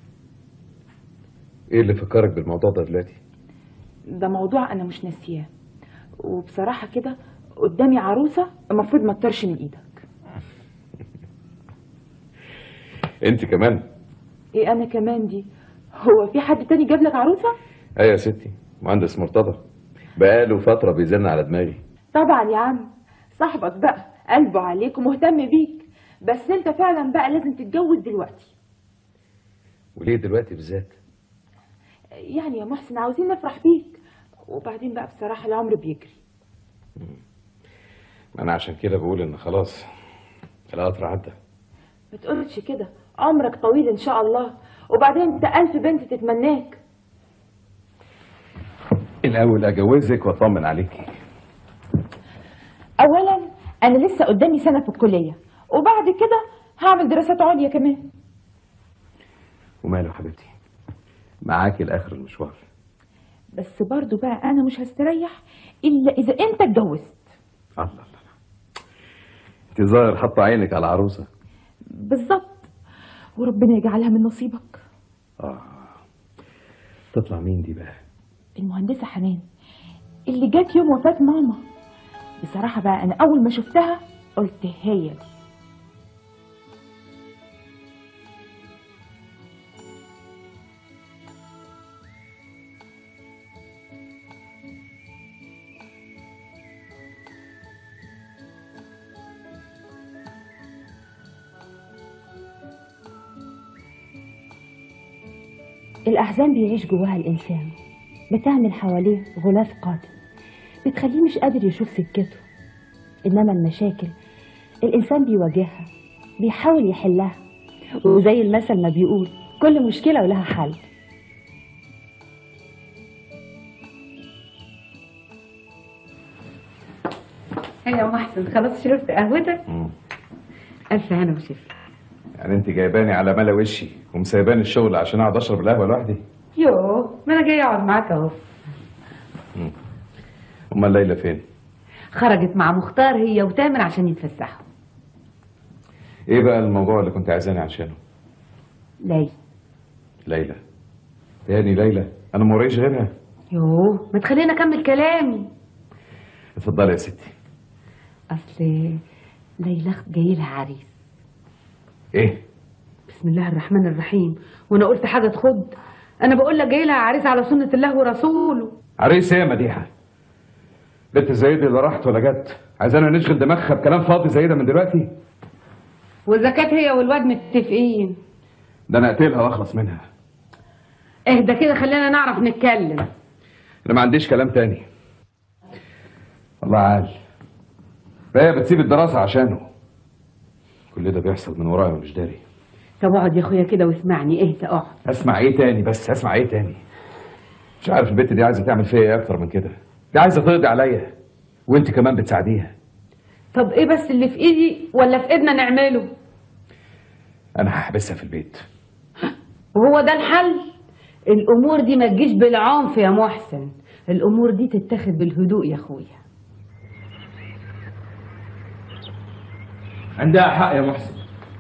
ايه اللي فكرك بالموضوع ده دلوقتي ده موضوع انا مش ناسياه وبصراحه كده قدامي عروسه المفروض ما تطرش من ايدك انت كمان ايه انا كمان دي هو في حد تاني جاب لك عروسه ايوه يا ستي مهندس مرتضى بقاله فتره بيزن على دماغي طبعا يا عم صاحبك بقى قلبه عليك ومهتم بيك بس انت فعلا بقى لازم تتجوز دلوقتي وليه دلوقتي بالذات يعني يا محسن عاوزين نفرح بيك وبعدين بقى بصراحه العمر بيجري ما انا عشان كده بقول ان خلاص القطر عدى ما تقولش كده عمرك طويل ان شاء الله وبعدين انت الف بنت تتمناك الاول اجوزك واطمن عليكي اولا انا لسه قدامي سنه في الكليه وبعد كده هعمل دراسات عليا كمان وماله يا حبيبتي معاكي لاخر المشوار بس برضو بقى انا مش هستريح الا اذا انت اتجوزت الله الله انت ظاهر حاطه عينك على عروسه بالظبط وربنا يجعلها من نصيبك اه تطلع مين دي بقى المهندسة حنان اللي جت يوم وفاة ماما بصراحة بقى أنا أول ما شفتها قلت هي دي الأحزان بيعيش جواها الإنسان بتعمل حواليه غلاف قاتل بتخليه مش قادر يشوف سكته إنما المشاكل الإنسان بيواجهها بيحاول يحلها وزي المثل ما بيقول كل مشكلة ولها حل هيا يا محسن خلاص شربت قهوتك الف هنا وشفا يعني انت جايباني على ملا وشي ومسايباني الشغل عشان اقعد اشرب القهوه لوحدي يوه ما انا جاي اقعد معاك اهو امال ليلى فين خرجت مع مختار هي وتامر عشان يتفسحوا ايه بقى الموضوع اللي كنت عايزاني عشانه ليلى ليلى تاني ليلى انا موريش غيرها يوه ما تخليني اكمل كلامي اتفضلي يا ستي اصل ليلى جاي لها عريس ايه بسم الله الرحمن الرحيم وانا قلت حاجه تخد انا بقول لك جاي لها عريس على سنه الله ورسوله عريس ايه يا مديحه بنت زي دي لا راحت ولا جت عايزانا نشغل دماغها بكلام فاضي زي ده من دلوقتي واذا كانت هي والواد متفقين ده انا اقتلها واخلص منها اهدى كده خلينا نعرف نتكلم انا ما عنديش كلام تاني والله عال فهي بتسيب الدراسه عشانه كل ده بيحصل من ورايا ومش داري طب اقعد يا اخويا كده واسمعني اهدى اقعد اسمع ايه تاني بس اسمع ايه تاني مش عارف البت دي عايزه تعمل فيا ايه اكتر من كده دي عايزه تقضي عليا وانت كمان بتساعديها طب ايه بس اللي في ايدي ولا في ايدنا نعمله انا هحبسها في البيت وهو ده الحل الامور دي ما تجيش بالعنف يا محسن الامور دي تتاخد بالهدوء يا اخويا عندها حق يا محسن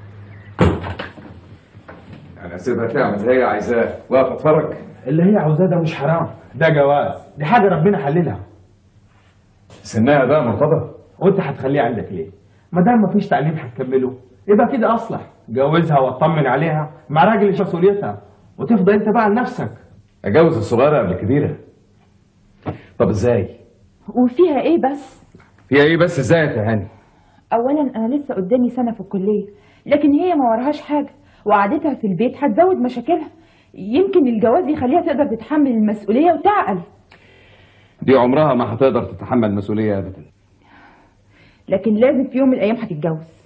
انا اسيبها تعمل زي هي عايزاه واقف اتفرج اللي هي عاوزاه ده مش حرام ده جواز دي حاجه ربنا حللها سنها بقى مرتضى وانت هتخليه عندك ليه ما دام مفيش تعليم هتكمله يبقى كده اصلح جوزها واطمن عليها مع راجل يشيل مسؤوليتها وتفضل انت بقى لنفسك اجوز الصغيره قبل الكبيره طب ازاي وفيها ايه بس فيها ايه بس ازاي يا تهاني اولا انا لسه قدامي سنه في الكليه لكن هي ما وراهاش حاجه وقعدتها في البيت هتزود مشاكلها يمكن الجواز يخليها تقدر تتحمل المسؤوليه وتعقل دي عمرها ما هتقدر تتحمل مسؤوليه ابدا لكن لازم في يوم من الايام هتتجوز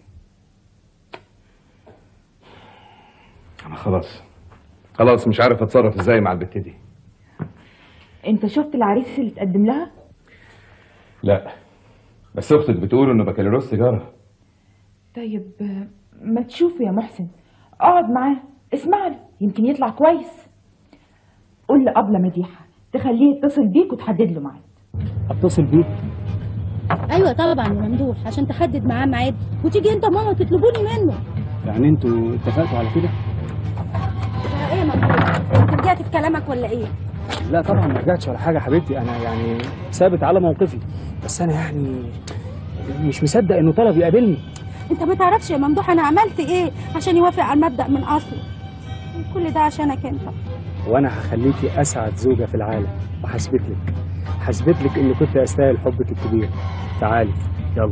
انا خلاص خلاص مش عارف اتصرف ازاي مع البت دي انت شفت العريس اللي اتقدم لها لا بس اختك بتقول انه بكالوريوس تجاره طيب آه، ما تشوفه يا محسن اقعد معاه اسمع له يمكن يطلع كويس قول لأبلة مديحة تخليه يتصل بيك وتحدد له ميعاد اتصل بيك ايوه طبعا يا ممدوح عشان تحدد معاه ميعاد وتيجي انت وماما تطلبوني منه يعني انتوا اتفقتوا على كده ايه يا ممدوح انت رجعت في كلامك ولا ايه لا طبعا ما رجعتش ولا حاجه حبيبتي انا يعني ثابت على موقفي بس انا يعني مش مصدق انه طلب يقابلني انت ما تعرفش يا ممدوح انا عملت ايه عشان يوافق على المبدأ من اصله كل ده عشانك انت وانا هخليكي اسعد زوجه في العالم وهثبت لك هثبت لك اني كنت استاهل حبك الكبير تعالي يلا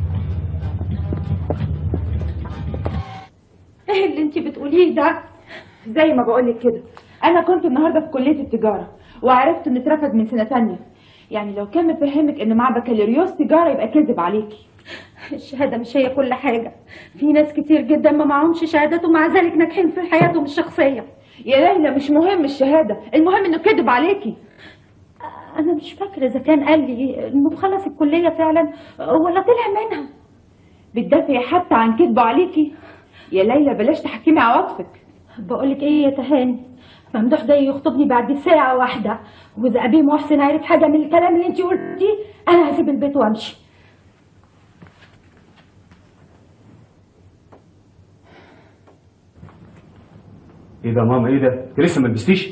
ايه اللي انت بتقوليه ده زي ما بقولك كده انا كنت النهارده في كليه التجاره وعرفت انه اترفد من سنه تانية يعني لو كان مفهمك ان معاه بكالوريوس تجاره يبقى كذب عليكي الشهادة مش هي كل حاجة في ناس كتير جدا ما معهمش شهادات ومع ذلك ناجحين في حياتهم الشخصية يا ليلى مش مهم الشهاده المهم انه كذب عليكي أنا مش فاكرة إذا كان قال لي إنه خلص الكلية فعلا ولا طلع منها بتدافعي حتى عن كذبه عليكي يا ليلى بلاش تحكمي عواطفك بقولك إيه يا تهاني ممدوح جاي يخطبني بعد ساعة واحدة وإذا أبي محسن عرف حاجة من الكلام اللي أنت قلتيه أنا هسيب البيت وأمشي ايه ده يا ماما ايه ده انت لسه ما لبستيش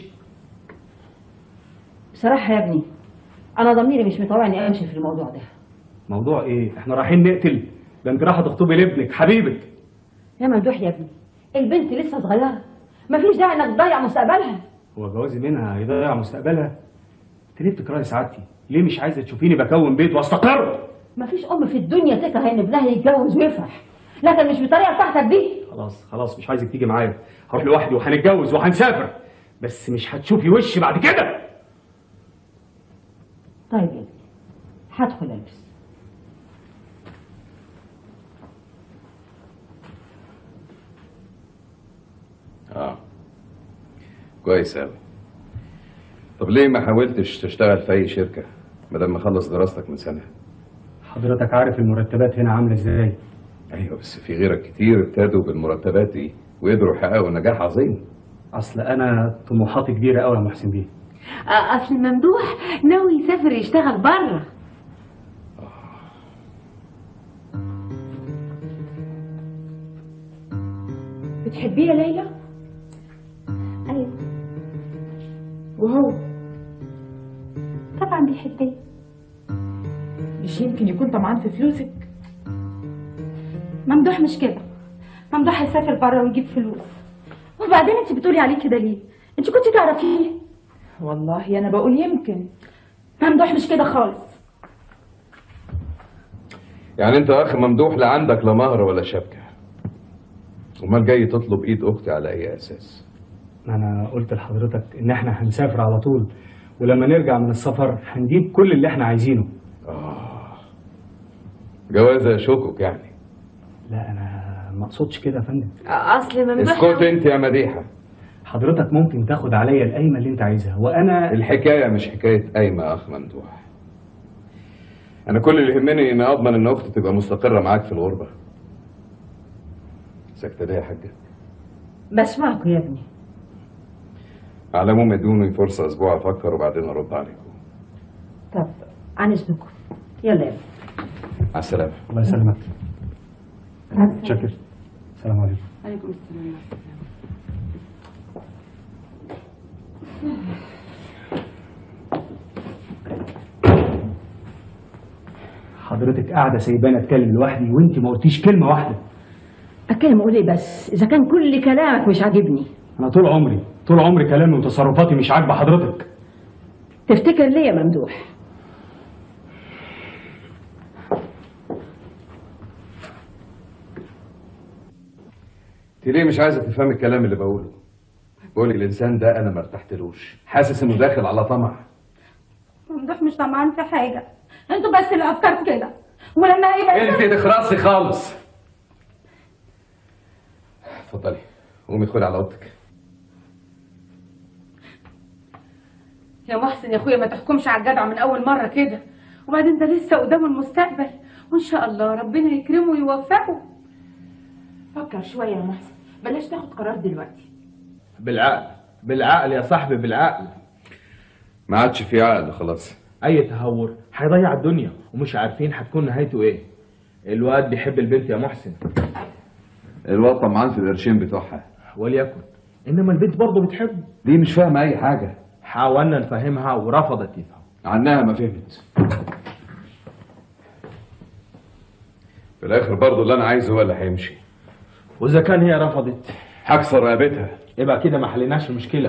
بصراحة يا ابني أنا ضميري مش مطوعني أمشي في الموضوع ده موضوع ايه احنا رايحين نقتل ده انت رايحه تخطبي لابنك حبيبك يا ممدوح يا ابني البنت لسه صغيرة مفيش داعي إنك تضيع مستقبلها هو جوازي منها هيضيع مستقبلها انت ليه بتكرهي سعادتي ليه مش عايزه تشوفيني بكون بيت واستقر مفيش أم في الدنيا تكره إن ابنها يتجوز ويفرح لكن مش بالطريقة بتاعتك دي خلاص خلاص مش عايزك تيجي معايا هروح لوحدي وهنتجوز وهنسافر بس مش هتشوفي وشي بعد كده طيب يا ابني هدخل ألبس اه كويس قوي طب ليه ما حاولتش تشتغل في اي شركه بدل ما خلص دراستك من سنه حضرتك عارف المرتبات هنا عامله ازاي ايوه بس في غيرك كتير ابتدوا بالمرتبات دي وقدروا يحققوا نجاح عظيم اصل انا طموحاتي كبيره قوي يا محسن بيه آه، اصل ممدوح ناوي يسافر يشتغل بره بتحبيه يا ليلى؟ ايوه وهو طبعا بيحبني مش يمكن يكون طمعان في فلوسك ممدوح مش كده ممدوح هيسافر بره ويجيب فلوس وبعدين انت بتقولي عليه كده ليه انت كنت تعرفيه والله انا بقول يمكن ممدوح مش كده خالص يعني انت اخ ممدوح لا عندك لا مهر ولا شبكه امال جاي تطلب ايد اختي على اي اساس ما انا قلت لحضرتك ان احنا هنسافر على طول ولما نرجع من السفر هنجيب كل اللي احنا عايزينه جوازه يشوكك يعني لا انا ما اقصدش كده يا فندم اصل ممدوح اسكت انت يا مديحه حضرتك ممكن تاخد عليا القايمه اللي انت عايزها وانا الحكايه مش حكايه قايمه يا اخ ممدوح انا كل اللي يهمني ان اضمن ان اختي تبقى مستقره معاك في الغربه ساكته ليه يا حاجه بسمعكم يا ابني على العموم ادوني فرصه اسبوع افكر وبعدين ارد عليكم طب عن اذنكم يلا يا ابني مع السلامه الله يسلمك شكر السلام عليكم عليكم السلام حضرتك قاعده سايباني اتكلم لوحدي وانت ما قلتيش كلمه واحده اتكلم اقول ايه بس اذا كان كل كلامك مش عاجبني انا طول عمري طول عمري كلامي وتصرفاتي مش عاجبه حضرتك تفتكر ليه يا ممدوح انت ليه مش عايزه تفهمي الكلام اللي بقوله بقولي الانسان ده انا ما ارتحتلوش حاسس انه داخل على طمع ممدوح مش طمعان في حاجه انتوا بس اللي افكاركم كده ولما هيبقى انت تخرسي خالص اتفضلي قومي ادخلي على اوضتك يا محسن يا اخويا ما تحكمش على الجدع من اول مره كده وبعدين ده لسه قدامه المستقبل وان شاء الله ربنا يكرمه ويوفقه فكر شويه يا محسن بلاش تاخد قرار دلوقتي بالعقل بالعقل يا صاحبي بالعقل ما عادش في عقل خلاص اي تهور هيضيع الدنيا ومش عارفين هتكون نهايته ايه الواد بيحب البنت يا محسن الواد طمعان في القرشين بتوعها وليكن انما البنت برضه بتحبه دي مش فاهمه اي حاجه حاولنا نفهمها ورفضت تفهم عنها ما فهمت في الاخر برضه اللي انا عايزه هو اللي هيمشي واذا كان هي رفضت هكسر رقبتها يبقى كده ما حليناش المشكله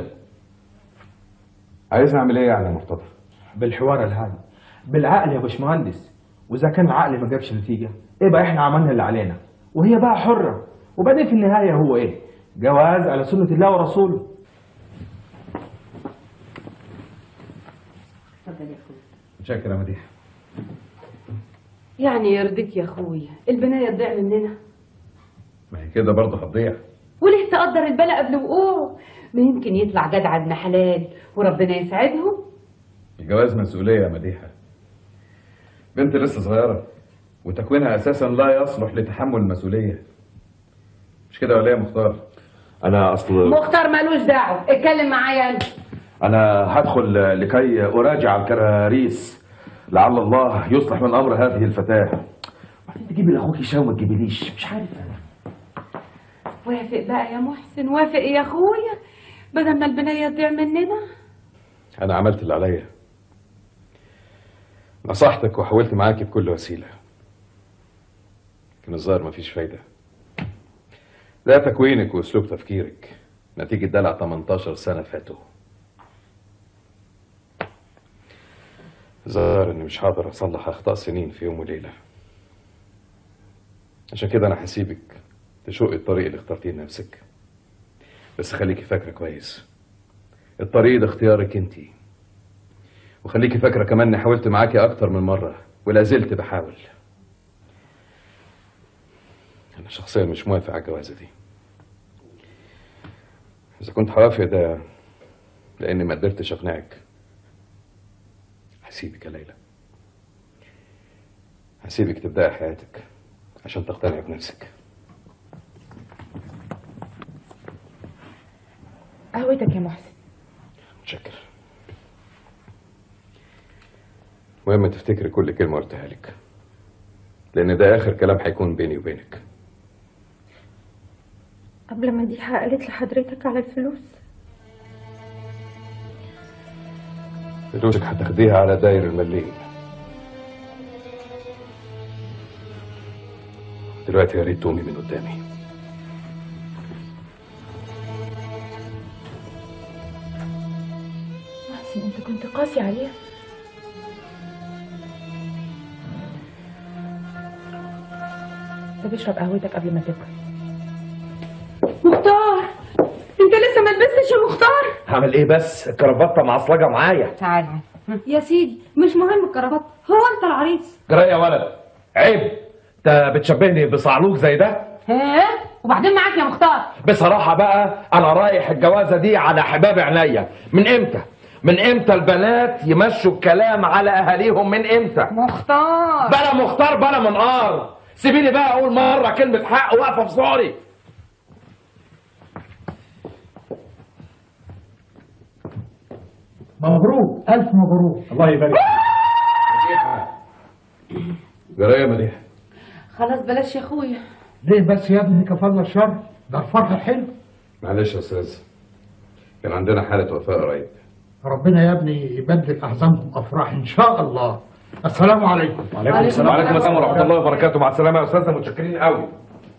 عايز اعمل ايه يعني يا مرتضى بالحوار الهادي بالعقل يا باشمهندس واذا كان العقل ما جابش نتيجه يبقى احنا عملنا اللي علينا وهي بقى حره وبعدين في النهايه هو ايه جواز على سنه الله ورسوله اتفضل يا اخويا متشكر يا مديحه يعني يرضيك يا اخويا البنايه تضيع مننا ما هي كده برضه هتضيع وليه تقدر البلاء قبل وقوعه ما يمكن يطلع جدع ابن حلال وربنا يسعدهم الجواز مسؤوليه يا مديحه بنت لسه صغيره وتكوينها اساسا لا يصلح لتحمل المسؤوليه مش كده ولا ايه يا مختار انا اصل مختار مالوش دعوه اتكلم معايا انت انا هدخل لكي اراجع الكراريس لعل الله يصلح من امر هذه الفتاه بعدين تجيبي لاخوك هشام وما تجيبيليش مش عارف انا وافق بقى يا محسن وافق يا اخويا بدل ما البنية تضيع مننا أنا عملت اللي عليا نصحتك وحاولت معاكي بكل وسيلة لكن الظاهر مفيش فايدة ده تكوينك وأسلوب تفكيرك نتيجة دلع 18 سنة فاتوا ظاهر إني مش هقدر أصلح أخطاء سنين في يوم وليلة عشان كده أنا هسيبك تشق الطريق اللي اخترتيه لنفسك بس خليكي فاكرة كويس الطريق ده اختيارك انتي وخليكي فاكرة كمان اني حاولت معاكي أكتر من مرة ولا زلت بحاول أنا شخصيا مش موافق على الجوازة دي إذا كنت هوافق ده لأني ما قدرتش أقنعك هسيبك يا ليلى هسيبك تبدأي حياتك عشان تقتنعي بنفسك قهوتك يا محسن متشكر المهم تفتكري كل كلمة قلتها لك لأن ده آخر كلام هيكون بيني وبينك قبل ما ديها قالت لحضرتك على الفلوس فلوسك هتاخديها على داير المليين دلوقتي يا ريت تقومي من قدامي محسن انت كنت قاسي عليها طب اشرب قهوتك قبل ما تاكل مختار انت لسه ما لبستش يا مختار هعمل ايه بس الكرافته معصلجه معايا تعال يا سيدي مش مهم الكرافات هو انت العريس جرى يا ولد عيب انت بتشبهني بصعلوك زي ده ايه وبعدين معاك يا مختار بصراحه بقى انا رايح الجوازه دي على حباب عينيا من امتى من امتى البنات يمشوا الكلام على اهاليهم من امتى مختار بلا مختار بلا منقار سيبيني بقى اقول مره كلمه حق واقفه في زوري مبروك ألف مبروك الله يبارك جرى يا مديح خلاص بلاش يا اخويا ليه بس يا ابني كفالة الشر ده الفرح حلو معلش يا أستاذ كان عندنا حالة وفاة قريب ربنا يا ابني يبدل أحزانكم أفراح إن شاء الله السلام عليكم وعليكم السلام وعليكم السلام ورحمه الله وبركاته مع السلامه يا استاذنا متشكرين قوي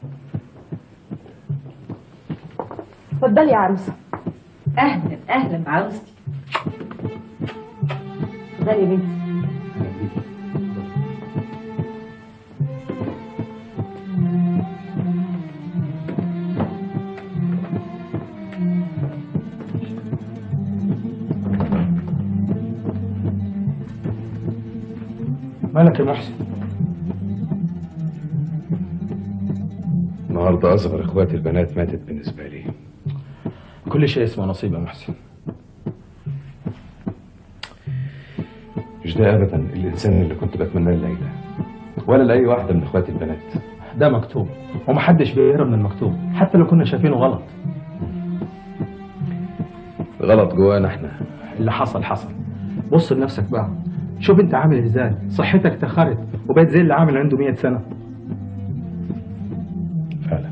اتفضلي يا عروسه اهلا اهلا بعروستي اتفضلي يا بنتي مالك يا محسن النهاردة أصغر إخواتي البنات ماتت بالنسبة لي كل شيء اسمه نصيب يا محسن مش ده أبدا الإنسان اللي كنت بتمناه لليلى ولا لأي واحدة من إخواتي البنات ده مكتوب ومحدش بيهرب من المكتوب حتى لو كنا شايفينه غلط غلط جوانا احنا اللي حصل حصل بص لنفسك بقى شوف انت عامل ازاي صحتك تخرت وبقيت زي اللي عامل عنده 100 سنه فعلا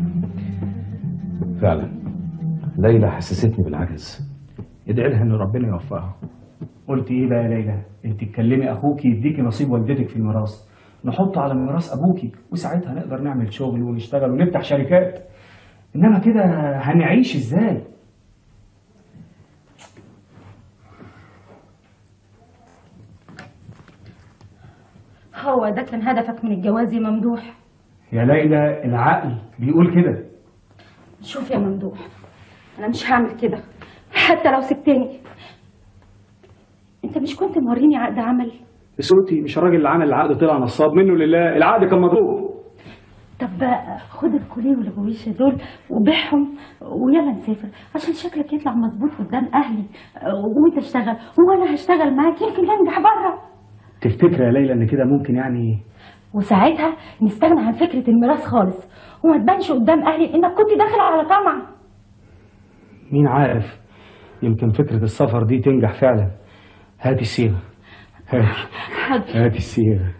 فعلا ليلى حسستني بالعجز ادعي لها ان ربنا يوفقها قلت ايه بقى يا ليلى انت تكلمي اخوكي يديكي نصيب والدتك في الميراث نحطه على ميراث ابوكي وساعتها نقدر نعمل شغل ونشتغل ونفتح شركات انما كده هنعيش ازاي هو ده كان هدفك من الجواز يا ممدوح يا ليلى العقل بيقول كده شوف يا ممدوح انا مش هعمل كده حتى لو سبتني انت مش كنت موريني عقد عمل بصوتي مش الراجل اللي عمل العقد طلع نصاب منه لله العقد كان مضروب طب بقى خد الكوليه والغويشه دول وبيعهم ويلا نسافر عشان شكلك يطلع مظبوط قدام اهلي وانت اشتغل وانا هشتغل معاك يمكن ننجح بره تفتكر يا ليلى ان كده ممكن يعني وساعتها نستغنى عن فكره الميراث خالص وما تبانش قدام اهلي انك كنت داخل على طمع مين عارف يمكن فكرة السفر دي تنجح فعلا هاتي الصيغة هاتي حاضر هاتي الصيغة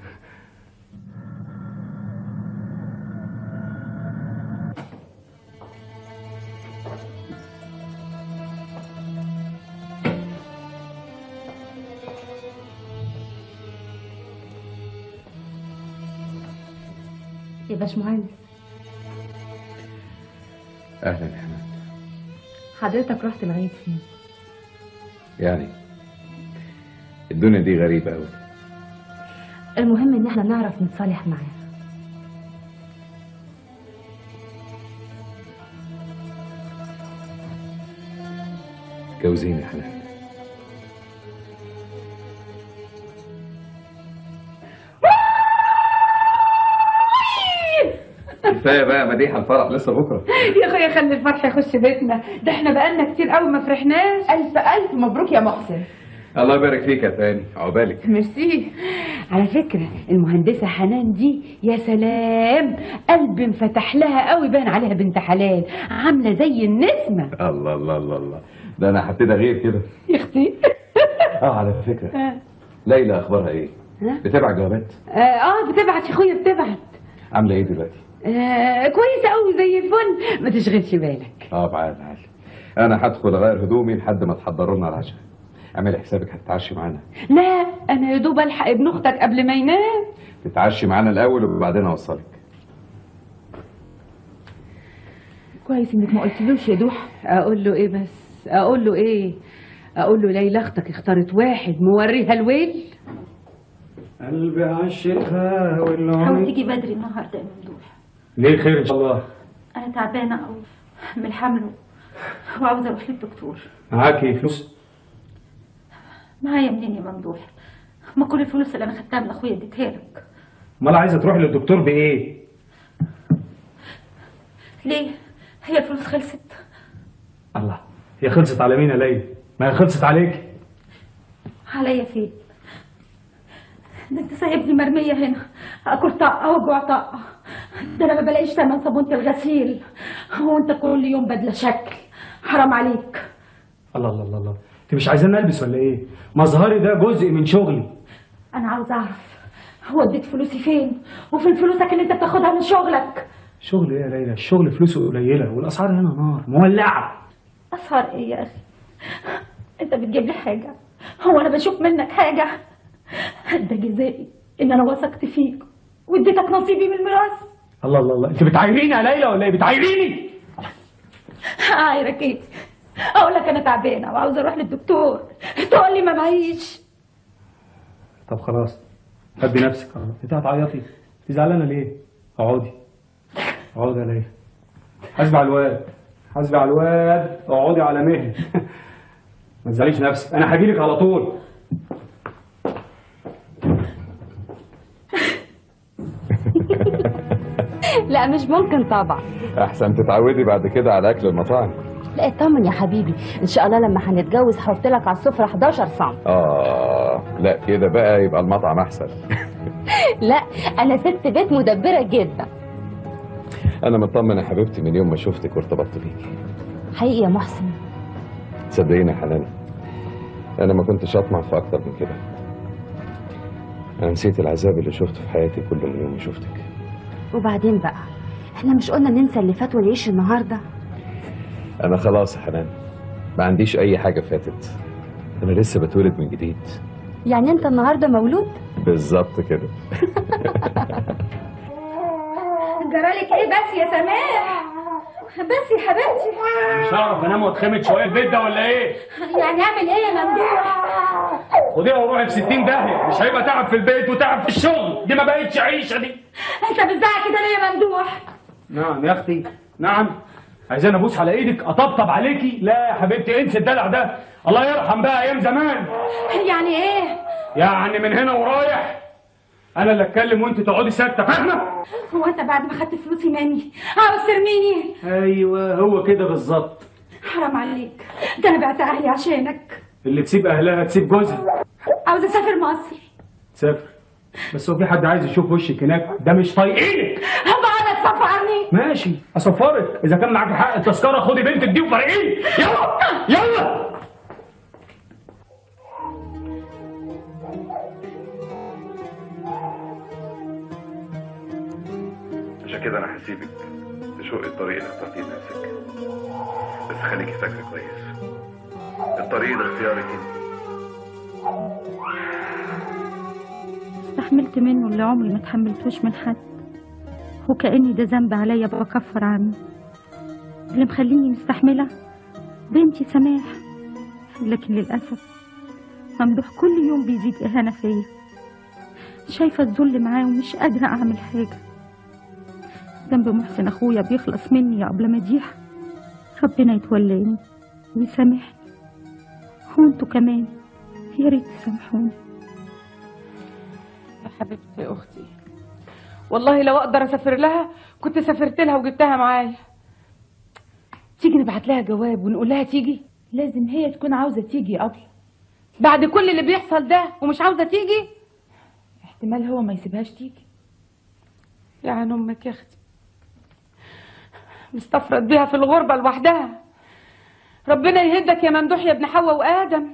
الباشمهندس اهلا يا حنان حضرتك رحت لغايه فين يعني الدنيا دي غريبة أوي المهم ان احنا نعرف نتصالح معاه جوزيني يا حنان كفاية بقى مديحة الفرح لسه بكرة يا اخويا خلي الفرح يخش بيتنا ده احنا بقالنا كتير قوي ما فرحناش الف الف مبروك يا محسن الله يبارك فيك يا تاني عقبالك ميرسي على فكرة المهندسة حنان دي يا سلام قلب انفتح لها قوي بان عليها بنت حلال عاملة زي النسمة الله الله الله الله ده أنا هبتدي غير كده يا اختي اه على فكرة ليلى أخبارها إيه؟ ها؟ بتبعت جوابات؟ اه آه، بتبعت يا اخويا بتبعت عاملة إيه دلوقتي؟ آه كويسة قوي زي الفل ما تشغلش بالك اه تعال تعال أنا هدخل أغير هدومي لحد ما تحضروا لنا العشاء اعملي حسابك هتتعشي معانا لا انا يا دوب الحق ابن اختك قبل ما ينام تتعشي معانا الأول وبعدين أوصلك كويس انك ما قلتلوش يا دوح اقول له ايه بس اقول له ايه اقول له ليلى اختك اختارت واحد موريها الويل قلبي عشقها حاول والعمر تيجي بدري النهارده يا ممدوح ليه خير ان شاء الله انا تعبانه قوي من الحمل وعاوزه اروح للدكتور معاكي فلوس معايا منين يا ممدوح ما كل الفلوس اللي انا خدتها من اخويا اديتها لك امال عايزه تروح للدكتور بايه ليه هي الفلوس خلصت الله هي خلصت على مين يا ليلى ما هي خلصت عليك عليا فين ده انت سايبني مرميه هنا اكل طاقه واجوع طاقه ده انا ما بلاقيش تمن صابونه الغسيل وانت كل يوم بدله شكل حرام عليك الله الله الله الله انت مش عايزاني البس ولا ايه مظهري ده جزء من شغلي انا عاوز اعرف وديت فلوسي فين وفين فلوسك اللي انت بتاخدها من شغلك شغل ايه يا ليلى الشغل فلوسه قليله والاسعار هنا نار مولعه اسهر ايه يا اخي انت بتجيب لي حاجه هو انا بشوف منك حاجه ده جزائي ان انا وثقت فيك واديتك نصيبي من الميراث الله الله الله انت بتعايريني يا ليلى ولا ايه بتعايريني عايرك ايه اقول لك انا تعبانه وعاوزه اروح للدكتور تقول لي ما معيش طب خلاص هدي نفسك اه انت هتعيطي انت زعلانه ليه اقعدي اقعدي يا ليلى حاسبي على الواد حاسبي على الواد اقعدي على مهلك ما تزعليش نفسك انا هجيلك على طول لا مش ممكن طبعا أحسن تتعودي بعد كده على أكل المطاعم لا اطمن يا حبيبي ان شاء الله لما هنتجوز هحط لك على السفره 11 سم آه لا كده بقى يبقى المطعم أحسن لا انا ست بيت مدبره جدا أنا مطمن يا حبيبتي من يوم ما شفتك وارتبطت بيكي حقيقي يا محسن صدقيني يا حنان أنا ما كنتش أطمع في أكتر من كده أنا نسيت العذاب اللي شفته في حياتي كله من يوم ما شفتك وبعدين بقى احنا مش قلنا ننسى اللي فات ونعيش النهارده أنا خلاص يا حنان ما عنديش أي حاجة فاتت أنا لسه بتولد من جديد يعني انت النهارده مولود بالظبط كده جرالك ايه بس يا سماح بس يا حبيبتي مش هعرف انام واتخمد شويه البيت ده ولا ايه يعني اعمل ايه يا ممدوح خديها وروحي في 60 داهيه مش هيبقى تعب في البيت وتعب في الشغل دي ما بقتش عيشه دي انت بتزعق كده ليه يا ممدوح نعم يا اختي نعم عايزاني ابوس على ايدك اطبطب عليكي لا يا حبيبتي انسي الدلع ده الله يرحم بقى ايام زمان يعني ايه يعني من هنا ورايح انا اللي اتكلم وانت تقعدي ساكته فاهمه هو انت بعد ما خدت فلوسي مني عاوز ترميني ايوه هو كده بالظبط حرام عليك ده انا بعت اهلي عشانك اللي تسيب اهلها تسيب جوزها عاوز اسافر مصر تسافر بس هو في حد عايز يشوف وشك هناك ده مش طايقينك هبقى تسفرني ماشي اصفرك اذا كان معاك حق التذكره خدي بنتك دي وفرقيني يلا يلا عشان كده انا هسيبك تشق الطريق اللي اخترتيه لنفسك بس خليكي فاكره كويس الطريق ده اختيارك انت استحملت منه اللي عمري ما تحملتوش من حد وكأني ده ذنب عليا بكفر عنه اللي مخليني مستحملة بنتي سماح لكن للأسف ممدوح كل يوم بيزيد إهانة فيا شايفة الذل معاه ومش قادرة أعمل حاجة ذنب محسن أخويا بيخلص مني يا قبل مديح ربنا يتولاني ويسامحني وانتوا كمان يا ريت تسامحوني يا حبيبتي يا اختي والله لو اقدر اسافر لها كنت سافرت لها وجبتها معايا تيجي نبعت لها جواب ونقول لها تيجي لازم هي تكون عاوزة تيجي قبل بعد كل اللي بيحصل ده ومش عاوزه تيجي احتمال هو ما يسيبهاش تيجي يا عين امك يا اختي مستفرد بيها في الغربه لوحدها ربنا يهدك يا ممدوح يا ابن حواء وادم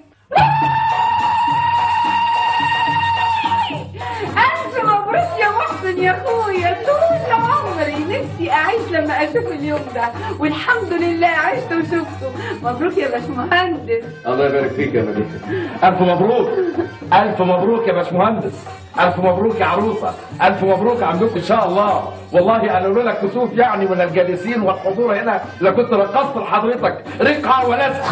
ألف مبروك يا محسن يا أخويا طول عمري نفسي أعيش لما أشوف اليوم ده والحمد لله عشت وشفته مبروك يا باشمهندس الله يبارك فيك يا مديحة ألف مبروك ألف مبروك يا باشمهندس ألف مبروك يا عروسة ألف مبروك عندكم إن شاء الله والله أنا لولا الكسوف يعني من الجالسين والحضور هنا لكنت رقصت لحضرتك رقعة ولسع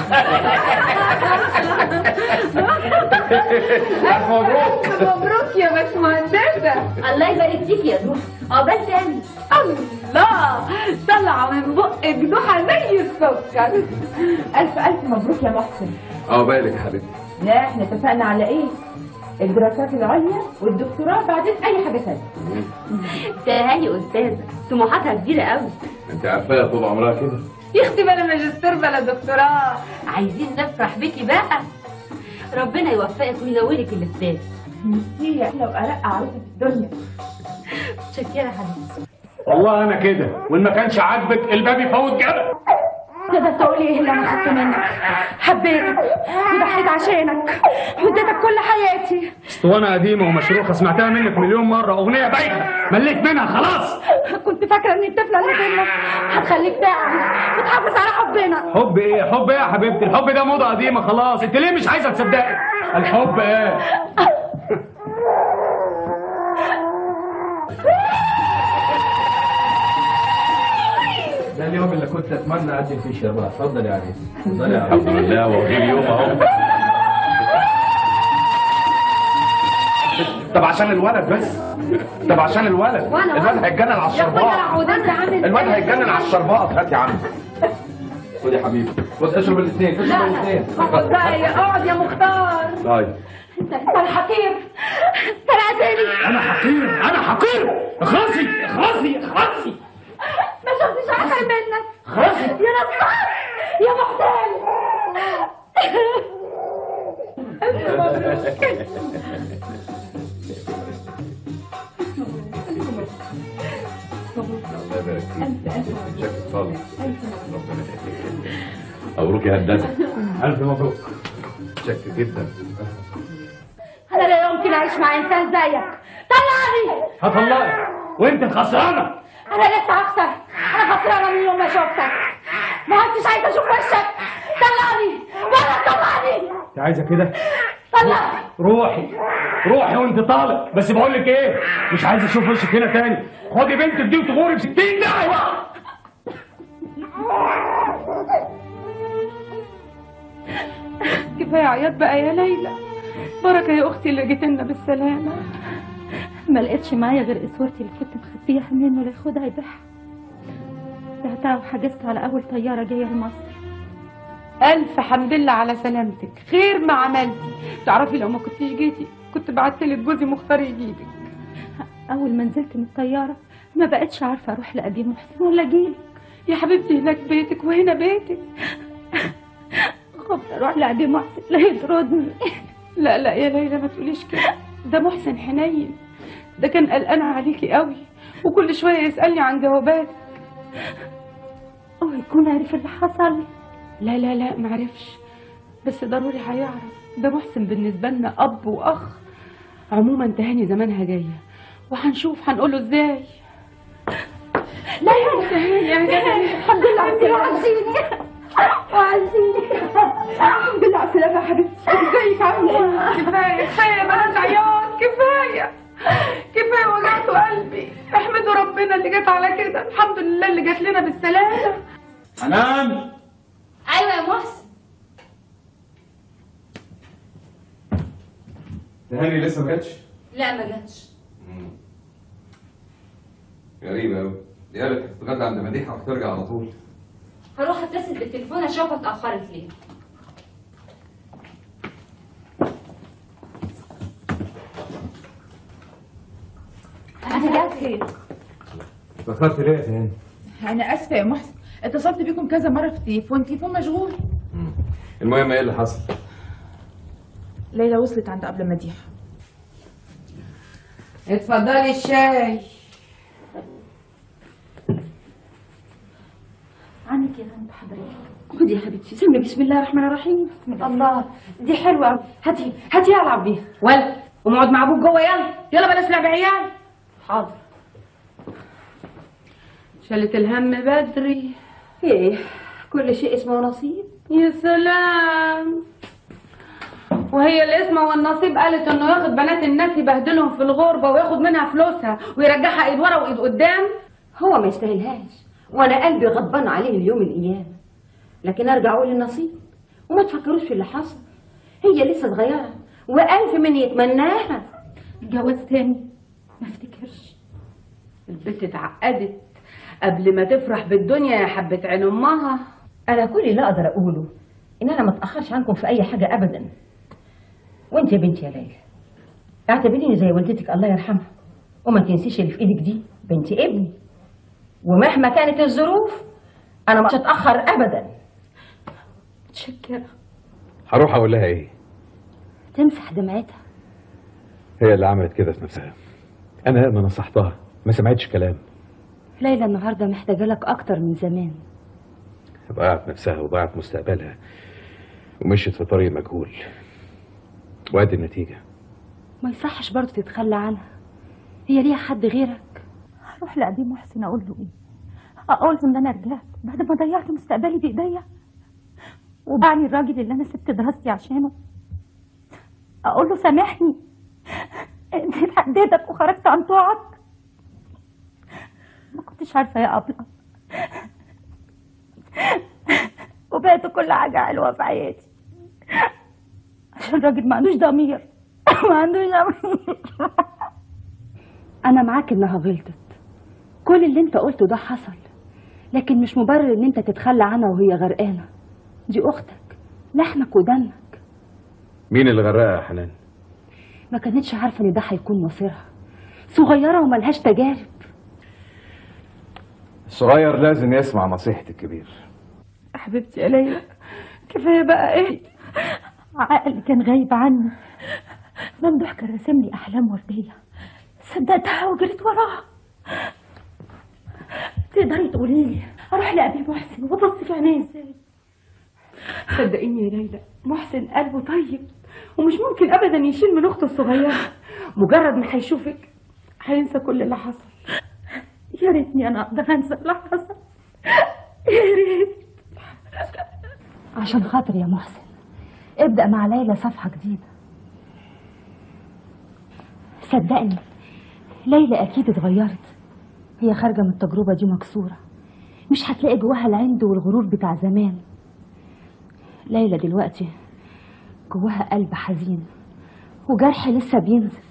ألف مبروك مبروك يا باشمهندسة الله يبارك فيك يا دوحة عقبال تاني الله طلع من بقك دوحة زي السكر ألف ألف مبروك يا محسن عقبالك يا حبيبتي لا احنا اتفقنا على ايه الدراسات العليا والدكتوراه بعدين اي حاجه ثانيه تهاني استاذه طموحاتها كبيره قوي أنت عارفاها طول عمرها كده يا اختي بلا ماجستير بلا دكتوراه عايزين نفرح بيكي بقى ربنا يوفقك وينورك اللي في بالك ميرسي يا احلى وارق عروسه في الدنيا شكرا يا حبيبتي والله انا كده وان ما كانش عاجبك الباب يفوت جبل تقدر تقول ايه اللي انا خدته منك حبيتك وضحيت عشانك واديتك كل حياتي اسطوانه قديمه ومشروخه سمعتها منك مليون مره اغنيه بايخه مليت منها خلاص كنت فاكره ان الطفله اللي بينك هتخليك تعمل وتحافظ على حبنا حب ايه حب ايه يا حبيبتي الحب ده موضه قديمه خلاص انت ليه مش عايزه تصدقي الحب ايه ده اليوم اللي كنت اتمنى اقدم فيه الشربات اتفضل يا عريس اتفضل يا الحمد عريس لله وهي اليوم اهو طب عشان الولد بس طب عشان الولد وأنا- الولد هيتجنن على يا اخويا الشربات وده عامل الولد هيتجنن على الشربات هات يا عم خد يا حبيبي خد اشرب الاثنين اشرب الاثنين اقعد بقى يا اقعد يا مختار طيب انت انت الحقير سرقتني انا حقير انا حقير اخلصي اخلصي اخلصي ما شفتش احسن منك خلاص. يا نصار يا محتال الله يبارك فيك شكرا خالص ربنا يخليك مبروك يا هندسه الف مبروك شكرا جدا انا لا يمكن اعيش مع انسان زيك طلعني هطلقك وانت الخسرانه انا لسه هخسر انا خسرانه من يوم ما شفتك ما كنتش عايزه اشوف وشك طلعني ولا طلعني انت عايزه كده طلعني روحي روحي وانت طالق بس بقول لك ايه مش عايز اشوف وشك هنا تاني خدي بنتك دي وتغوري ب 60 دعوه كفايه عياط بقى يا ليلى بركه يا اختي اللي جيت لنا بالسلامه ما لقيتش معايا غير اسورتي اللي كنت مخبيها منه لا ياخدها يبيعها بعتها وحجزت على اول طياره جايه لمصر الف حمد لله على سلامتك خير ما عملتي تعرفي لو ما كنتيش جيتي كنت بعت لك جوزي مختار يجيبك اول ما نزلت من الطياره ما بقتش عارفه اروح لابي محسن ولا اجيلك يا حبيبتي هناك بيتك وهنا بيتك خفت اروح لابي محسن لا يطردني لا لا يا ليلى ما تقوليش كده ده محسن حنين ده كان قلقان عليكي قوي وكل شويه يسالني عن جواباتك هو يكون عارف اللي حصل لا لا لا معرفش بس ضروري هيعرف ده محسن بالنسبه لنا اب واخ عموما تهاني زمانها جايه وهنشوف هنقوله ازاي لا يا تهاني يا جميل الحمد لله على السلامه وعزيني وعزيني الحمد لله على السلامه يا حبيبتي ازيك عامله ايه كفايه كفايه بلاش عياط كفايه كفايه وجعت قلبي احمدوا ربنا اللي جت جات لنا بالسلامه حنان ايوه يا محسن تهاني لسه ما جاتش لا ما جاتش غريبة أوي دي قالت هتتغدى عند مديحة وهترجع على طول هروح اتصل بالتليفون اشوفها اتاخرت ليه انا جات خير اتأخرت ليه يا تهاني؟ انا اسفه يا محسن اتصلت بيكم كذا مره في التليفون التليفون مشغول المهم ايه اللي حصل؟ ليلى وصلت عند قبل مديحه اتفضلي الشاي عنك يا بنت حضرتك خدي يا حبيبتي سمي بسم الله الرحمن الرحيم الله دي حلوه أوي. هاتي هاتي العب بيها ولا ومقعد مع ابوك جوه يلا يلا بلاش لعب عيال حاضر شالت الهم بدري ايه كل شيء اسمه نصيب يا سلام وهي الاسمة والنصيب قالت انه ياخد بنات الناس يبهدلهم في الغربة وياخد منها فلوسها ويرجعها ايد ورا وايد قدام هو ما يستاهلهاش وانا قلبي غضبان عليه اليوم القيامه لكن ارجع اقول النصيب وما تفكروش في اللي حصل هي لسه صغيره والف من يتمناها جواز تاني ما افتكرش البنت اتعقدت قبل ما تفرح بالدنيا يا حبة عين امها انا كل اللي اقدر اقوله ان انا ما اتاخرش عنكم في اي حاجه ابدا وانت يا بنتي يا ليلى اعتبريني زي والدتك الله يرحمها وما تنسيش اللي في ايدك دي بنت ابني ومهما كانت الظروف انا مش هتاخر ابدا متشكرة هروح أقول لها إيه؟ تمسح دمعتها هي اللي عملت كده في نفسها أنا ما نصحتها ما سمعتش كلام ليلى النهارده محتاجه لك اكتر من زمان ضيعت نفسها وضيعت مستقبلها ومشيت في طريق مجهول وادي النتيجة ما يصحش برضه تتخلى عنها هي ليها حد غيرك هروح لأبي محسن أقول له إيه؟ أقول له إن أنا رجعت بعد ما ضيعت مستقبلي بإيديا وباعني الراجل اللي أنا سبت دراستي عشانه أقول له سامحني إني اتحديتك وخرجت عن طوعك ما كنتش عارفة يا أبلة وبقيت كل حاجة حلوة في حياتي عشان راجل ما عندوش ضمير ما عندوش ضمير انا معاك انها غلطت كل اللي انت قلته ده حصل لكن مش مبرر ان انت تتخلى عنها وهي غرقانه دي اختك لحمك ودمك مين اللي غرقها يا حنان؟ ما كانتش عارفه ان ده هيكون مصيرها صغيره وملهاش تجارب الصغير لازم يسمع نصيحة الكبير حبيبتي يا ليلى كفايه بقى ايه عقلي كان غايب عني ممدوح كان راسم لي احلام ورديه صدقتها وجريت وراها تقدري تقولي لي اروح لابي محسن وابص في عينيه ازاي صدقيني يا ليلى محسن قلبه طيب ومش ممكن ابدا يشيل من اخته الصغيره مجرد ما هيشوفك هينسى كل اللي حصل يا ريتني انا اقدر انسى اللي حصل يا ريت عشان خاطر يا محسن ابدأ مع ليلى صفحة جديدة صدقني ليلى أكيد اتغيرت هي خارجة من التجربة دي مكسورة مش هتلاقي جواها العند والغرور بتاع زمان ليلى دلوقتي جواها قلب حزين وجرح لسه بينزف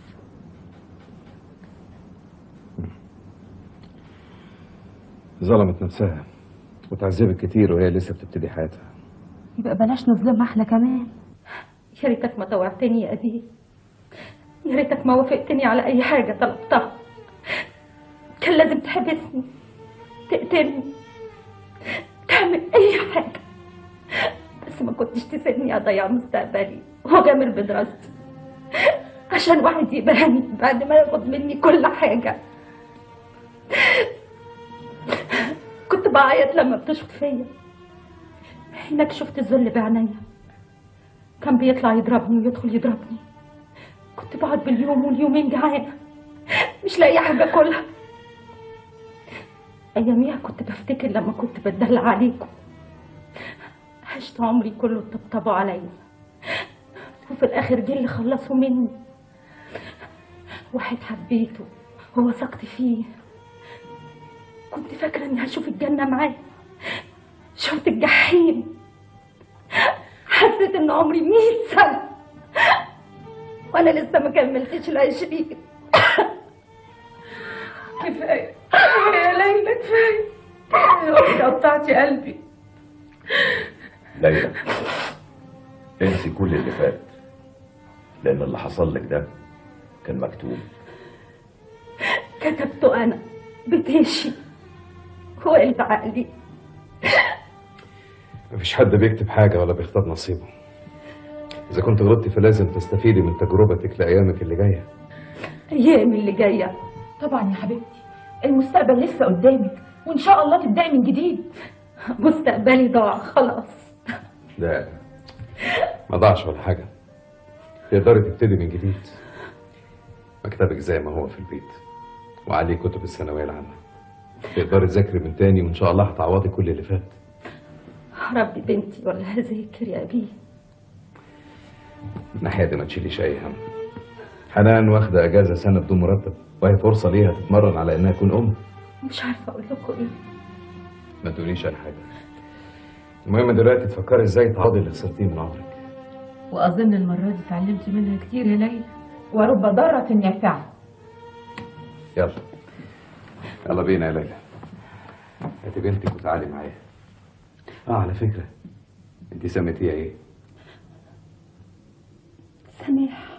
ظلمت نفسها وتعذبت كتير وهي لسه بتبتدي حياتها يبقى بلاش نظلمها احنا كمان يا ريتك ما طوعتني يا ابي يا ريتك ما وافقتني على اي حاجه طلبتها كان لازم تحبسني تقتلني تعمل اي حاجه بس ما كنتش تسيبني اضيع مستقبلي واغامر بدراستي عشان واحد يبهني بعد ما ياخد مني كل حاجه كنت بعيط لما بتشخط فيا هناك شفت الذل بعينيا كان بيطلع يضربني ويدخل يضربني كنت بقعد باليوم واليومين جعانة مش لاقي حاجة أكلها أياميها كنت بفتكر لما كنت بتدلع عليكم عشت عمري كله تطبطبوا عليا وفي الآخر جه اللي خلصوا مني واحد حبيته ووثقت فيه كنت فاكرة إني هشوف الجنة معاه شفت الجحيم حسيت إن عمري مية سنة وأنا لسه ما كملتش العشرين كفايه يا ليلى كفايه يا ربي قطعتي قلبي ليلى انسي كل اللي فات لان اللي حصل لك ده كان مكتوب كتبته أنا بتمشي وقلب عقلي مفيش حد بيكتب حاجة ولا بيختار نصيبه إذا كنت غلطتي فلازم تستفيدي من تجربتك لأيامك اللي جاية أيامي اللي جاية طبعا يا حبيبتي المستقبل لسه قدامك وان شاء الله تبداي من جديد مستقبلي ضاع خلاص لا ما ضاعش ولا حاجة تقدري تبتدي من جديد مكتبك زي ما هو في البيت وعليه كتب الثانوية العامة تقدري تذاكري من تاني وإن شاء الله هتعوضي كل اللي فات ربي بنتي ولا هذاكر يا أبي من الناحية دي ما تشيليش أي هم حنان واخدة أجازة سنة بدون مرتب وهي فرصة ليها تتمرن على إنها تكون أم مش عارفة أقول لكم إيه ما تقوليش أي حاجة المهم دلوقتي تفكري إزاي تعوضي اللي خسرتيه من عمرك واظن المره دي اتعلمتي منها كتير يا ليلى ورب ضاره نافعه يلا يلا بينا يا ليلى هاتي بنتك وتعالي معايا اه على فكرة انت سميتيها ايه؟ سماح